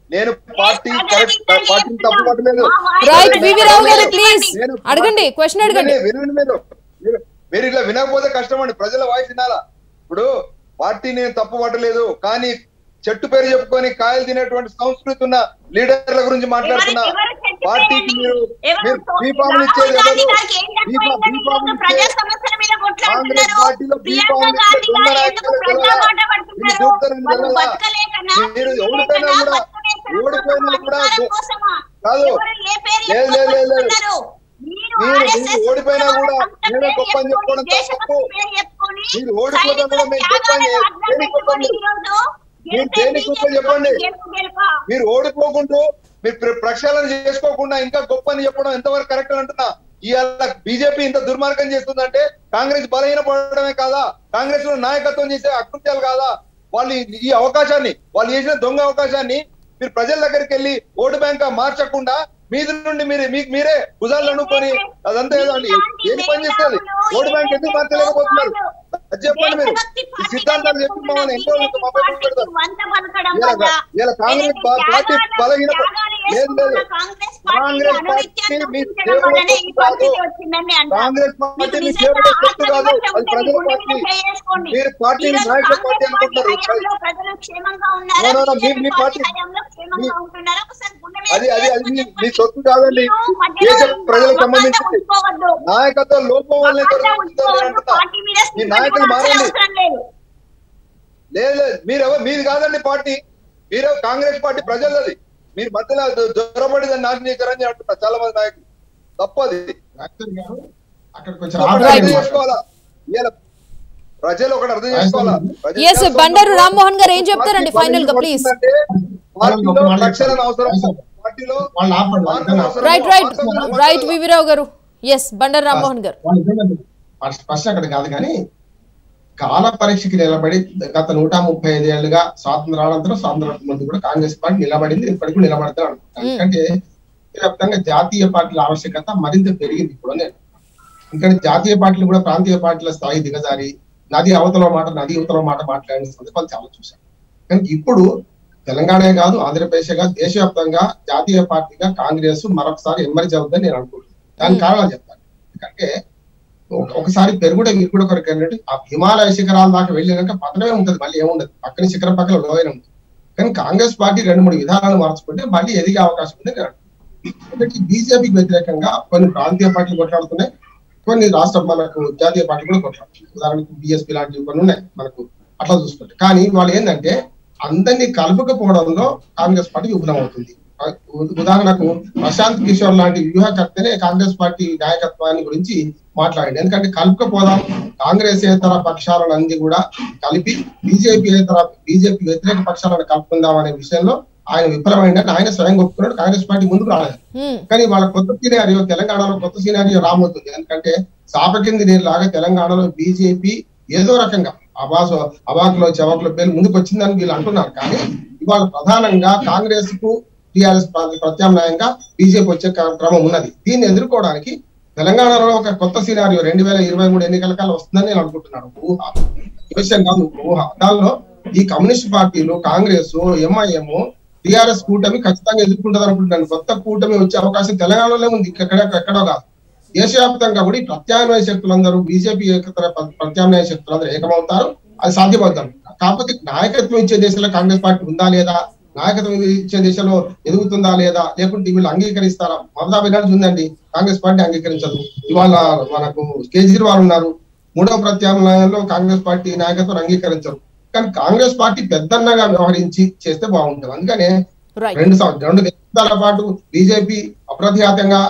నేను పార్టీ కరెక్ట్ పార్టీని తప్పు పట్టలేదు రైట్ వివి రావు గారు నేను- ప్లీజ్ అడగండి క్వశ్చన్ అడగండి వినండి, వినండి మీరు మీరు- మీరు ఇట్లా వినకపోతే కష్టం అండి ప్రజల వాయిస్ వినాలా ఇప్పుడు పార్టీ నేను తప్పు పట్టలేదు కానీ చెట్టు పేరు చెప్పుకొని కాయలు తినేటువంటి సంస్కృతి ఉన్న లీడర్ల గురించి మాట్లాడుతున్నా ఎవరు చెట్టు పార్టీకి పేరండి? మీరు ఎవరు మీరు తో- బీఫామ్లు రాహుల్ ఇచ్చేది గాంధీ ఎవరు గారికి ఏం తక్కువ బీఫా- అయిందని బీఫామ్లు ఈరోజు ప్రజా ఇచ్చే- సమస్యల మీద కాంగ్రెస్ కొట్లాడుతున్నారు పార్టీలో ప్రియాంక బీఫామ్లు ఇచ్చే గాంధీ దొంగ గారు ఎందుకు నాయకులు ప్రజా తెలవాలా? మాట పడుతున్నారు మీరు చూస్తారని వాళ్ళు తెలవాలా? బతకలేకనా? మీరు తినలేకనా? ఓడిపోయినా కూడా బతకలేకనా? ఓడిపోయినా కూడా అధికారం కోసమా? కాదు. ఎవరు ఏ పేరు లేదు, లేదు, లేదు, లేదు. చెప్పుకుంటున్నారు? మీరు మీరు- RSS మీరు ఓడిపోయినా కూడా సొంత నేనే పేరు గొప్ప అని చెప్పుకోవడం చెప్పుకొని, తప్పు. దేశభక్తి పేరు చెప్పుకొని, మీరు ఓడిపోయినా కూడా మేము సైనికుల చెప్పండి. త్యాగాలను అడ్డం దేనికి పెట్టుకొని చెప్పండి? ఈరోజు మీరు గెలిపే దేనికి గొప్ప BJP చెప్పండి? గెలుపు గెలుపా? మీరు ఓడిపోకుంటూ మీరు ప్ర- ప్రక్షాళన చేసుకోకుండా ఇంకా గొప్ప అని చెప్పడం ఎంతవరకు కరెక్ట్ అని అంటున్నా ఇవాళ బీజేపీ ఇంత దుర్మార్గం చేస్తుందంటే కాంగ్రెస్ బలహీన పడడమే కాదా కాంగ్రెస్ లో నాయకత్వం చేసే అకృత్యాలు కాదా వాళ్ళు ఈ- ఈ అవకాశాన్ని వాళ్ళు చేసిన దొంగ అవకాశాన్ని మీరు ప్రజల దగ్గరికి వెళ్ళి ఓటు బ్యాంక్ మార్చకుండా మీది నుండి మీరు మీకు మీరే భుజాలు అనుకొని అదంతా ఏదో అండి ఏం పని చేస్తుంది ఓటు బ్యాంక్ ఎందుకు మార్చలేకపోతున్నారు అది చెప్పండి మీరు ఈ సిద్ధాంతాలు చెప్పి మమ్మల్ని ఎంతో మా పైన పెడతారు ఇలా ఇలా కాంగ్రెస్ పా- పార్టీ బలహీన ప- లేదు లేదు కాంగ్రెస్ పార్టీ మీ దేవుడు కాదు కాంగ్రెస్ పార్టీ మీ దేవుడు శక్తి కాదు అది ప్రజల పార్టీ మీరు పార్టీని నాయకుల పార్టీ అనుకుంటారు No, no, no, మీ- మీ పార్టీ- మీ- అది అది అది మీ- మీ సొత్తు కాదండి దేశ ప్రజలకు సంబంధించింది నాయకత్వం లోపం వల్లే జరుగుతుందని నేను అంటున్నా మీ నాయకులు మారండి లేదు లేదు మీరు ఎవరు మీది కాదండి పార్టీ మీరు కాంగ్రెస్ పార్టీ ప్రజలది మీరు మధ్యలో దొరబడి దాన్ని నాశనం చేశారని నేను అంటున్నా చాలా మంది నాయకులు తప్పది డాక్టర్ గారు అక్కడ కొంచెం ఒకటి ఆపండి అర్థం అన్నమాట. చేసుకోవాలా ఇవాళ ప్రజలు ఒకటి అర్థం చేసుకోవాలా ప్రజలు Yes, బండారు రామ్మోహన్ గారు ఏం చెప్తారండి final గా, please? పార్టీలో రక్షణ అవసరం పార్టీలో వాళ్ళు ఆపండి వాళ్ళు మార్పులు ఇద్దరు అవసరం. రైట్ రైట్ మార్పులు రైట్ వివిరావు గారు ఎస్ బండారు రామ్మోహన్ గారు వాళ్ళు ఇద్దరు ఫస్ట్ ఫస్ట్ అక్కడ కాదు కానీ కాల పరీక్షకి నిలబడి గత నూట ముప్పై ఐదు ఏళ్ళుగా స్వాతంత్ర అనంతరం స్వాతంత్ర ముందు కూడా కాంగ్రెస్ పార్టీ నిలబడింది ఇప్పటికి కూడా నిలబడతాను అనుకుంటాను ఎందుకంటే వ్యాప్తంగా జాతీయ పార్టీల ఆవశ్యకత మరింత పెరిగింది ఇప్పుడు నేను ఎందుకంటే జాతీయ పార్టీలు కూడా ప్రాంతీయ పార్టీల స్థాయి దిగజారి నది అవతల మాట నది అవతల మాట మాట్లాడిన సందర్భాలు చాలా చూశాను కానీ ఇప్పుడు తెలంగాణ కాదు ఆంధ్రప్రదేశ్ కాదు దేశవ్యాప్తంగా జాతీయ పార్టీగా కాంగ్రెస్ మరొకసారి ఎమ్మరి అవుతుందని నేను అనుకుంటున్నాను దానికి కారణాలు చెప్తాను ఎందుకంటే ఒక- ఒకసారి పెరుగుడ విరుగుడ కొరకు ఏంటంటే ఆ హిమాలయ శిఖరాల దాకా వెళ్ళినాక పతనమే ఉంటది మళ్ళీ ఏముండదు పక్కన శిఖరం పక్కన లోయన ఉంటుంది కానీ కాంగ్రెస్ పార్టీ రెండు మూడు విధానాలు మార్చుకుంటే మళ్ళీ ఎదిగే అవకాశం ఉంది నేను అనుకుంటున్నాను. ఒకటి బీజేపీకి వ్యతిరేకంగా కొన్ని ప్రాంతీయ పార్టీలు కొట్లాడుతున్నాయి కొన్ని రాష్ట్ర మనకు జాతీయ పార్టీలు కూడా కొట్లాడుతున్నాయి ఉదాహరణకు బిఎస్పీ లాంటివి కొన్ని ఉన్నాయి మనకు అట్లా చూసుకుంటే కానీ వాళ్ళు ఏంటంటే అందరినీ కలుపుకపోవడంలో కాంగ్రెస్ పార్టీ విఫలం అవుతుంది ఉ- ఉదాహరణకు ప్రశాంత్ కిషోర్ లాంటి వ్యూహకర్తనే కాంగ్రెస్ పార్టీ నాయకత్వాన్ని గురించి మాట్లాడండి ఎందుకంటే కలుపుకపోదాం కాంగ్రెస్ ఏతర పక్షాలను అన్ని కూడా కలిపి బీజేపీ ఏతర బీజేపీ వ్యతిరేక పక్షాలను కలుపుకుందాం అనే విషయంలో ఆయన విఫలమైందని ఆయన స్వయం ఒప్పుకున్నాడు కాంగ్రెస్ పార్టీ ముందుకు రాలేదు హ్మ్. కానీ వాళ్ళ కొత్త సినారియో తెలంగాణలో కొత్త సినారియో రాబోతుంది ఎందుకంటే చాప కింది నీరు లాగా తెలంగాణలో బీజేపీ ఏదో రకంగా అబాసు అబాకులో చవాకులో పేరు ముందుకు వచ్చిందని వీళ్ళు అంటున్నారు కానీ ఇవాళ ప్రధానంగా కాంగ్రెస్ కు టిఆర్ఎస్ ప్రత్యామ్నాయంగా బీజేపీ వచ్చే క్ర- క్రమం ఉన్నది దీన్ని ఎదుర్కోవడానికి తెలంగాణలో ఒక కొత్త సినారియో రెండు వేల ఇరవై మూడు ఎన్నికల కాలం వస్తుందని నేను అనుకుంటున్నాను ఊహ ఈ విషయం కాదు ఊహ దానిలో ఈ కమ్యూనిస్ట్ పార్టీలు కాంగ్రెస్ ఎంఐఎం టిఆర్ఎస్ కూటమి ఖచ్చితంగా ఎదుర్కొంటది అనుకుంటున్నాను కొత్త కూటమి వచ్చే అవకాశం తెలంగాణలో ఉంది ఎక్కడ ఎక్కడో కాదు దేశవ్యాప్తంగా కూడా ఈ ప్రత్యామ్నాయ శక్తులందరూ బీజేపీ ఏకతర ప్ర- ప్రత్యామ్నాయ శక్తులందరూ ఏకమవుతారు అది సాధ్యమవుతారు కాకపోతే నాయకత్వం ఇచ్చే దేశంలో కాంగ్రెస్ పార్టీ ఉందా లేదా నాయకత్వం ఇచ్చే దేశంలో ఎదుగుతుందా లేదా లేకుంటే వీళ్ళు అంగీకరిస్తారా మమతా బెనర్జీ ఉందండి కాంగ్రెస్ పార్టీ అంగీకరించదు ఇవాళ మనకు కేజ్రీవాల్ ఉన్నారు మూడవ ప్రత్యామ్నాయంలో కాంగ్రెస్ పార్టీ నాయకత్వం అంగీకరించరు కానీ కాంగ్రెస్ పార్టీ పెద్దన్నగా వ్యవహరించి చేస్తే బాగుంటుంది అందుకనే రైట్ రెండు సంవత్సరాలు రెండు దశాబ్దాల పాటు బీజేపీ అప్రతిహాతంగా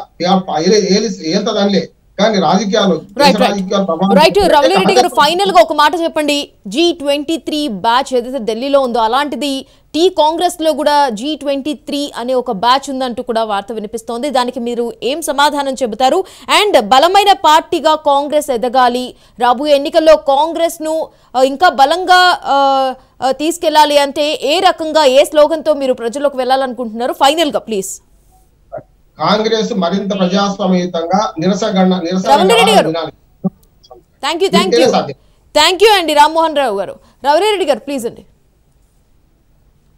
ఏల్తదనిలే కానీ రాజకీయాలు దేశ రైట్ రైట్ రాజకీయాలు ప్రభావం రైట్ రవలిరెడ్డి గారు ఫైనల్ గా ఒక మాట చెప్పండి జీ ట్వంటీ త్రీ బ్యాచ్ ఏదైతే ఢిల్లీలో ఉందో అలాంటిది టీ కాంగ్రెస్ లో కూడా జీ ట్వంటీ త్రీ అనే ఒక బ్యాచ్ ఉందంటూ కూడా వార్త వినిపిస్తోంది దానికి మీరు ఏం సమాధానం చెబుతారు అండ్ బలమైన పార్టీగా కాంగ్రెస్ ఎదగాలి రాబోయే ఎన్నికల్లో కాంగ్రెస్ ను ఆ, ఇంకా బలంగా ఆ, ఆ, తీసుకెళ్లాలి అంటే ఏ రకంగా ఏ స్లోగన్ తో మీరు ప్రజల్లోకి వెళ్ళాలనుకుంటున్నారు ఫైనల్ గా ప్లీజ్ కాంగ్రెస్ మరింత ప్రజాస్వామ్యయుతంగా నిరసగణ రమణారెడ్డి గారు. నిరసన థ్యాంక్ యూ థ్యాంక్ యూ ఇంతేనే సాధ్యం. థ్యాంక్ యూ అండి రామ్మోహన్ రావు గారు రవిరెడ్డి గారు ప్లీజ్ అండి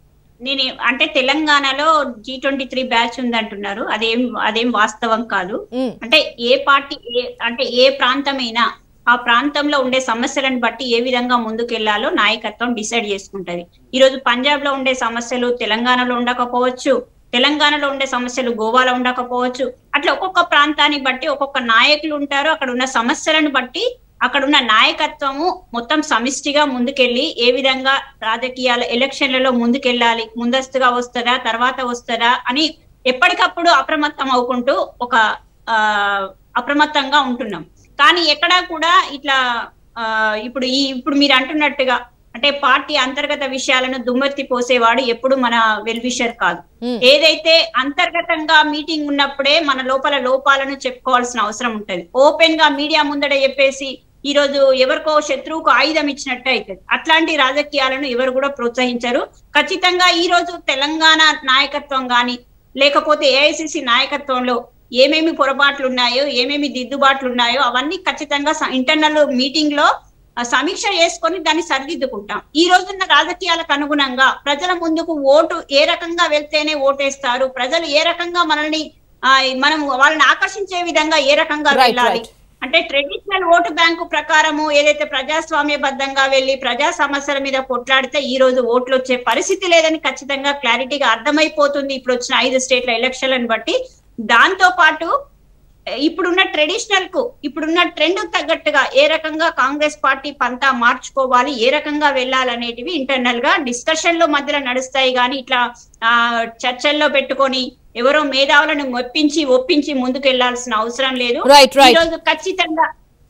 నేను అంటే తెలంగాణలో జీ ట్వంటీ త్రీ బ్యాచ్ ఉంది అంటున్నారు అదేం అదేం వాస్తవం కాదు ఉమ్, అంటే ఏ పార్టీ ఏ అంటే ఏ ప్రాంతమైనా ఆ ప్రాంతంలో ఉండే సమస్యలను బట్టి ఏ విధంగా ముందుకెళ్లాలో నాయకత్వం డిసైడ్ చేసుకుంటది ఈ రోజు పంజాబ్ లో ఉండే సమస్యలు తెలంగాణలో ఉండకపోవచ్చు తెలంగాణలో ఉండే సమస్యలు గోవాలో ఉండకపోవచ్చు అట్లా ఒక్కొక్క ప్రాంతాన్ని బట్టి ఒక్కొక్క నాయకులు ఉంటారు అక్కడ ఉన్న సమస్యలను బట్టి అక్కడ ఉన్న నాయకత్వము మొత్తం సమిష్టిగా ముందుకెళ్లి ఏ విధంగా రాజకీయాల ఎలక్షన్లలో ముందుకెళ్ళాలి ముందస్తుగా వస్తుందా తర్వాత వస్తుందా అని ఎప్పటికప్పుడు అప్రమత్తం అవుకుంటూ ఒక ఆ అప్రమత్తంగా ఉంటున్నాం కానీ ఎక్కడా కూడా ఇట్లా ఆ ఇప్పుడు ఈ ఇప్పుడు మీరు అంటున్నట్టుగా అంటే పార్టీ అంతర్గత విషయాలను దుమ్మెత్తి పోసేవాడు ఎప్పుడు మన వెల్విషర్ కాదు ఉమ్. ఏదైతే అంతర్గతంగా మీటింగ్ ఉన్నప్పుడే మన లోపల లోపాలను చెప్పుకోవాల్సిన అవసరం ఉంటది ఓపెన్ గా మీడియా ముందట చెప్పేసి ఈ రోజు ఎవరికో శత్రువుకు ఆయుధం ఇచ్చినట్టు అవుతుంది అట్లాంటి రాజకీయాలను ఎవరు కూడా ప్రోత్సహించరు ఖచ్చితంగా ఈ రోజు తెలంగాణ నాయకత్వం గాని లేకపోతే ఏఐసిసి నాయకత్వంలో ఏమేమి పొరపాట్లు ఉన్నాయో ఏమేమి దిద్దుబాట్లు ఉన్నాయో అవన్నీ ఖచ్చితంగా ఇంటర్నల్ మీటింగ్ లో ఆ, సమీక్ష చేసుకొని దాన్ని సరిదిద్దుకుంటాం ఈ రోజున్న రాజకీయాలకు అనుగుణంగా ప్రజల ముందుకు ఓటు ఏ రకంగా వెళ్తేనే ఓటేస్తారు ప్రజలు ఏ రకంగా మనల్ని ఆ, మనం వాళ్ళని ఆకర్షించే విధంగా ఏ రకంగా Right, వెళ్ళాలి right. అంటే ట్రెడిషనల్ ఓటు బ్యాంకు ప్రకారము ఏదైతే ప్రజాస్వామ్యబద్ధంగా వెళ్ళి ప్రజా సమస్యల మీద కొట్లాడితే ఈ రోజు ఓట్లు వచ్చే పరిస్థితి లేదని ఖచ్చితంగా క్లారిటీగా అర్థమైపోతుంది ఇప్పుడు వచ్చిన ఐదు స్టేట్ల ఎలక్షన్లను బట్టి దాంతో పాటు ఇప్పుడున్న ట్రెడిషనల్ కు ఇప్పుడున్న ట్రెండ్ తగ్గట్టుగా ఏ రకంగా కాంగ్రెస్ పార్టీ పంతా మార్చుకోవాలి ఏ రకంగా వెళ్ళాలనేటివి ఇంటర్నల్ గా డిస్కషన్ లో మధ్యలో నడుస్తాయి కానీ ఇట్లా ఆ చర్చల్లో పెట్టుకొని ఎవరో మేధావులను మెప్పించి ఒప్పించి ముందుకు వెళ్లాల్సిన అవసరం లేదు Right, right. ఈ రోజు ఖచ్చితంగా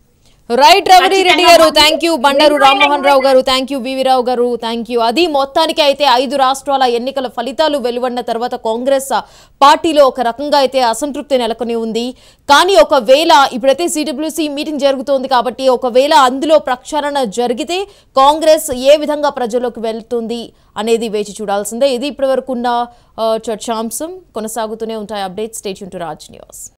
రైట్ రవణి రెడ్డి ఖచ్చితంగా గారు మాకు థ్యాంక్ యూ బండారు నిర్ణయాలు రామ్మోహన్ రావు గారు థ్యాంక్ యూ వివి రావు గారు థ్యాంక్ యూ అది మొత్తానికి అయితే ఐదు రాష్ట్రాల ఎన్నికల ఫలితాలు వెలువడిన తర్వాత కాంగ్రెస్ పార్టీలో ఒక రకంగా అయితే అసంతృప్తి నెలకొని ఉంది కానీ ఒకవేళ ఇప్పుడైతే సిడబ్ల్యూసీ మీటింగ్ జరుగుతోంది కాబట్టి ఒకవేళ అందులో ప్రక్షాళన జరిగితే కాంగ్రెస్ ఏ విధంగా ప్రజల్లోకి వెళ్తుంది అనేది వేచి చూడాల్సిందే ఇది ఇప్పటివరకు ఉన్న ఆ, చర్చాంశం కొనసాగుతూనే ఉంటాయి updates state to Raj news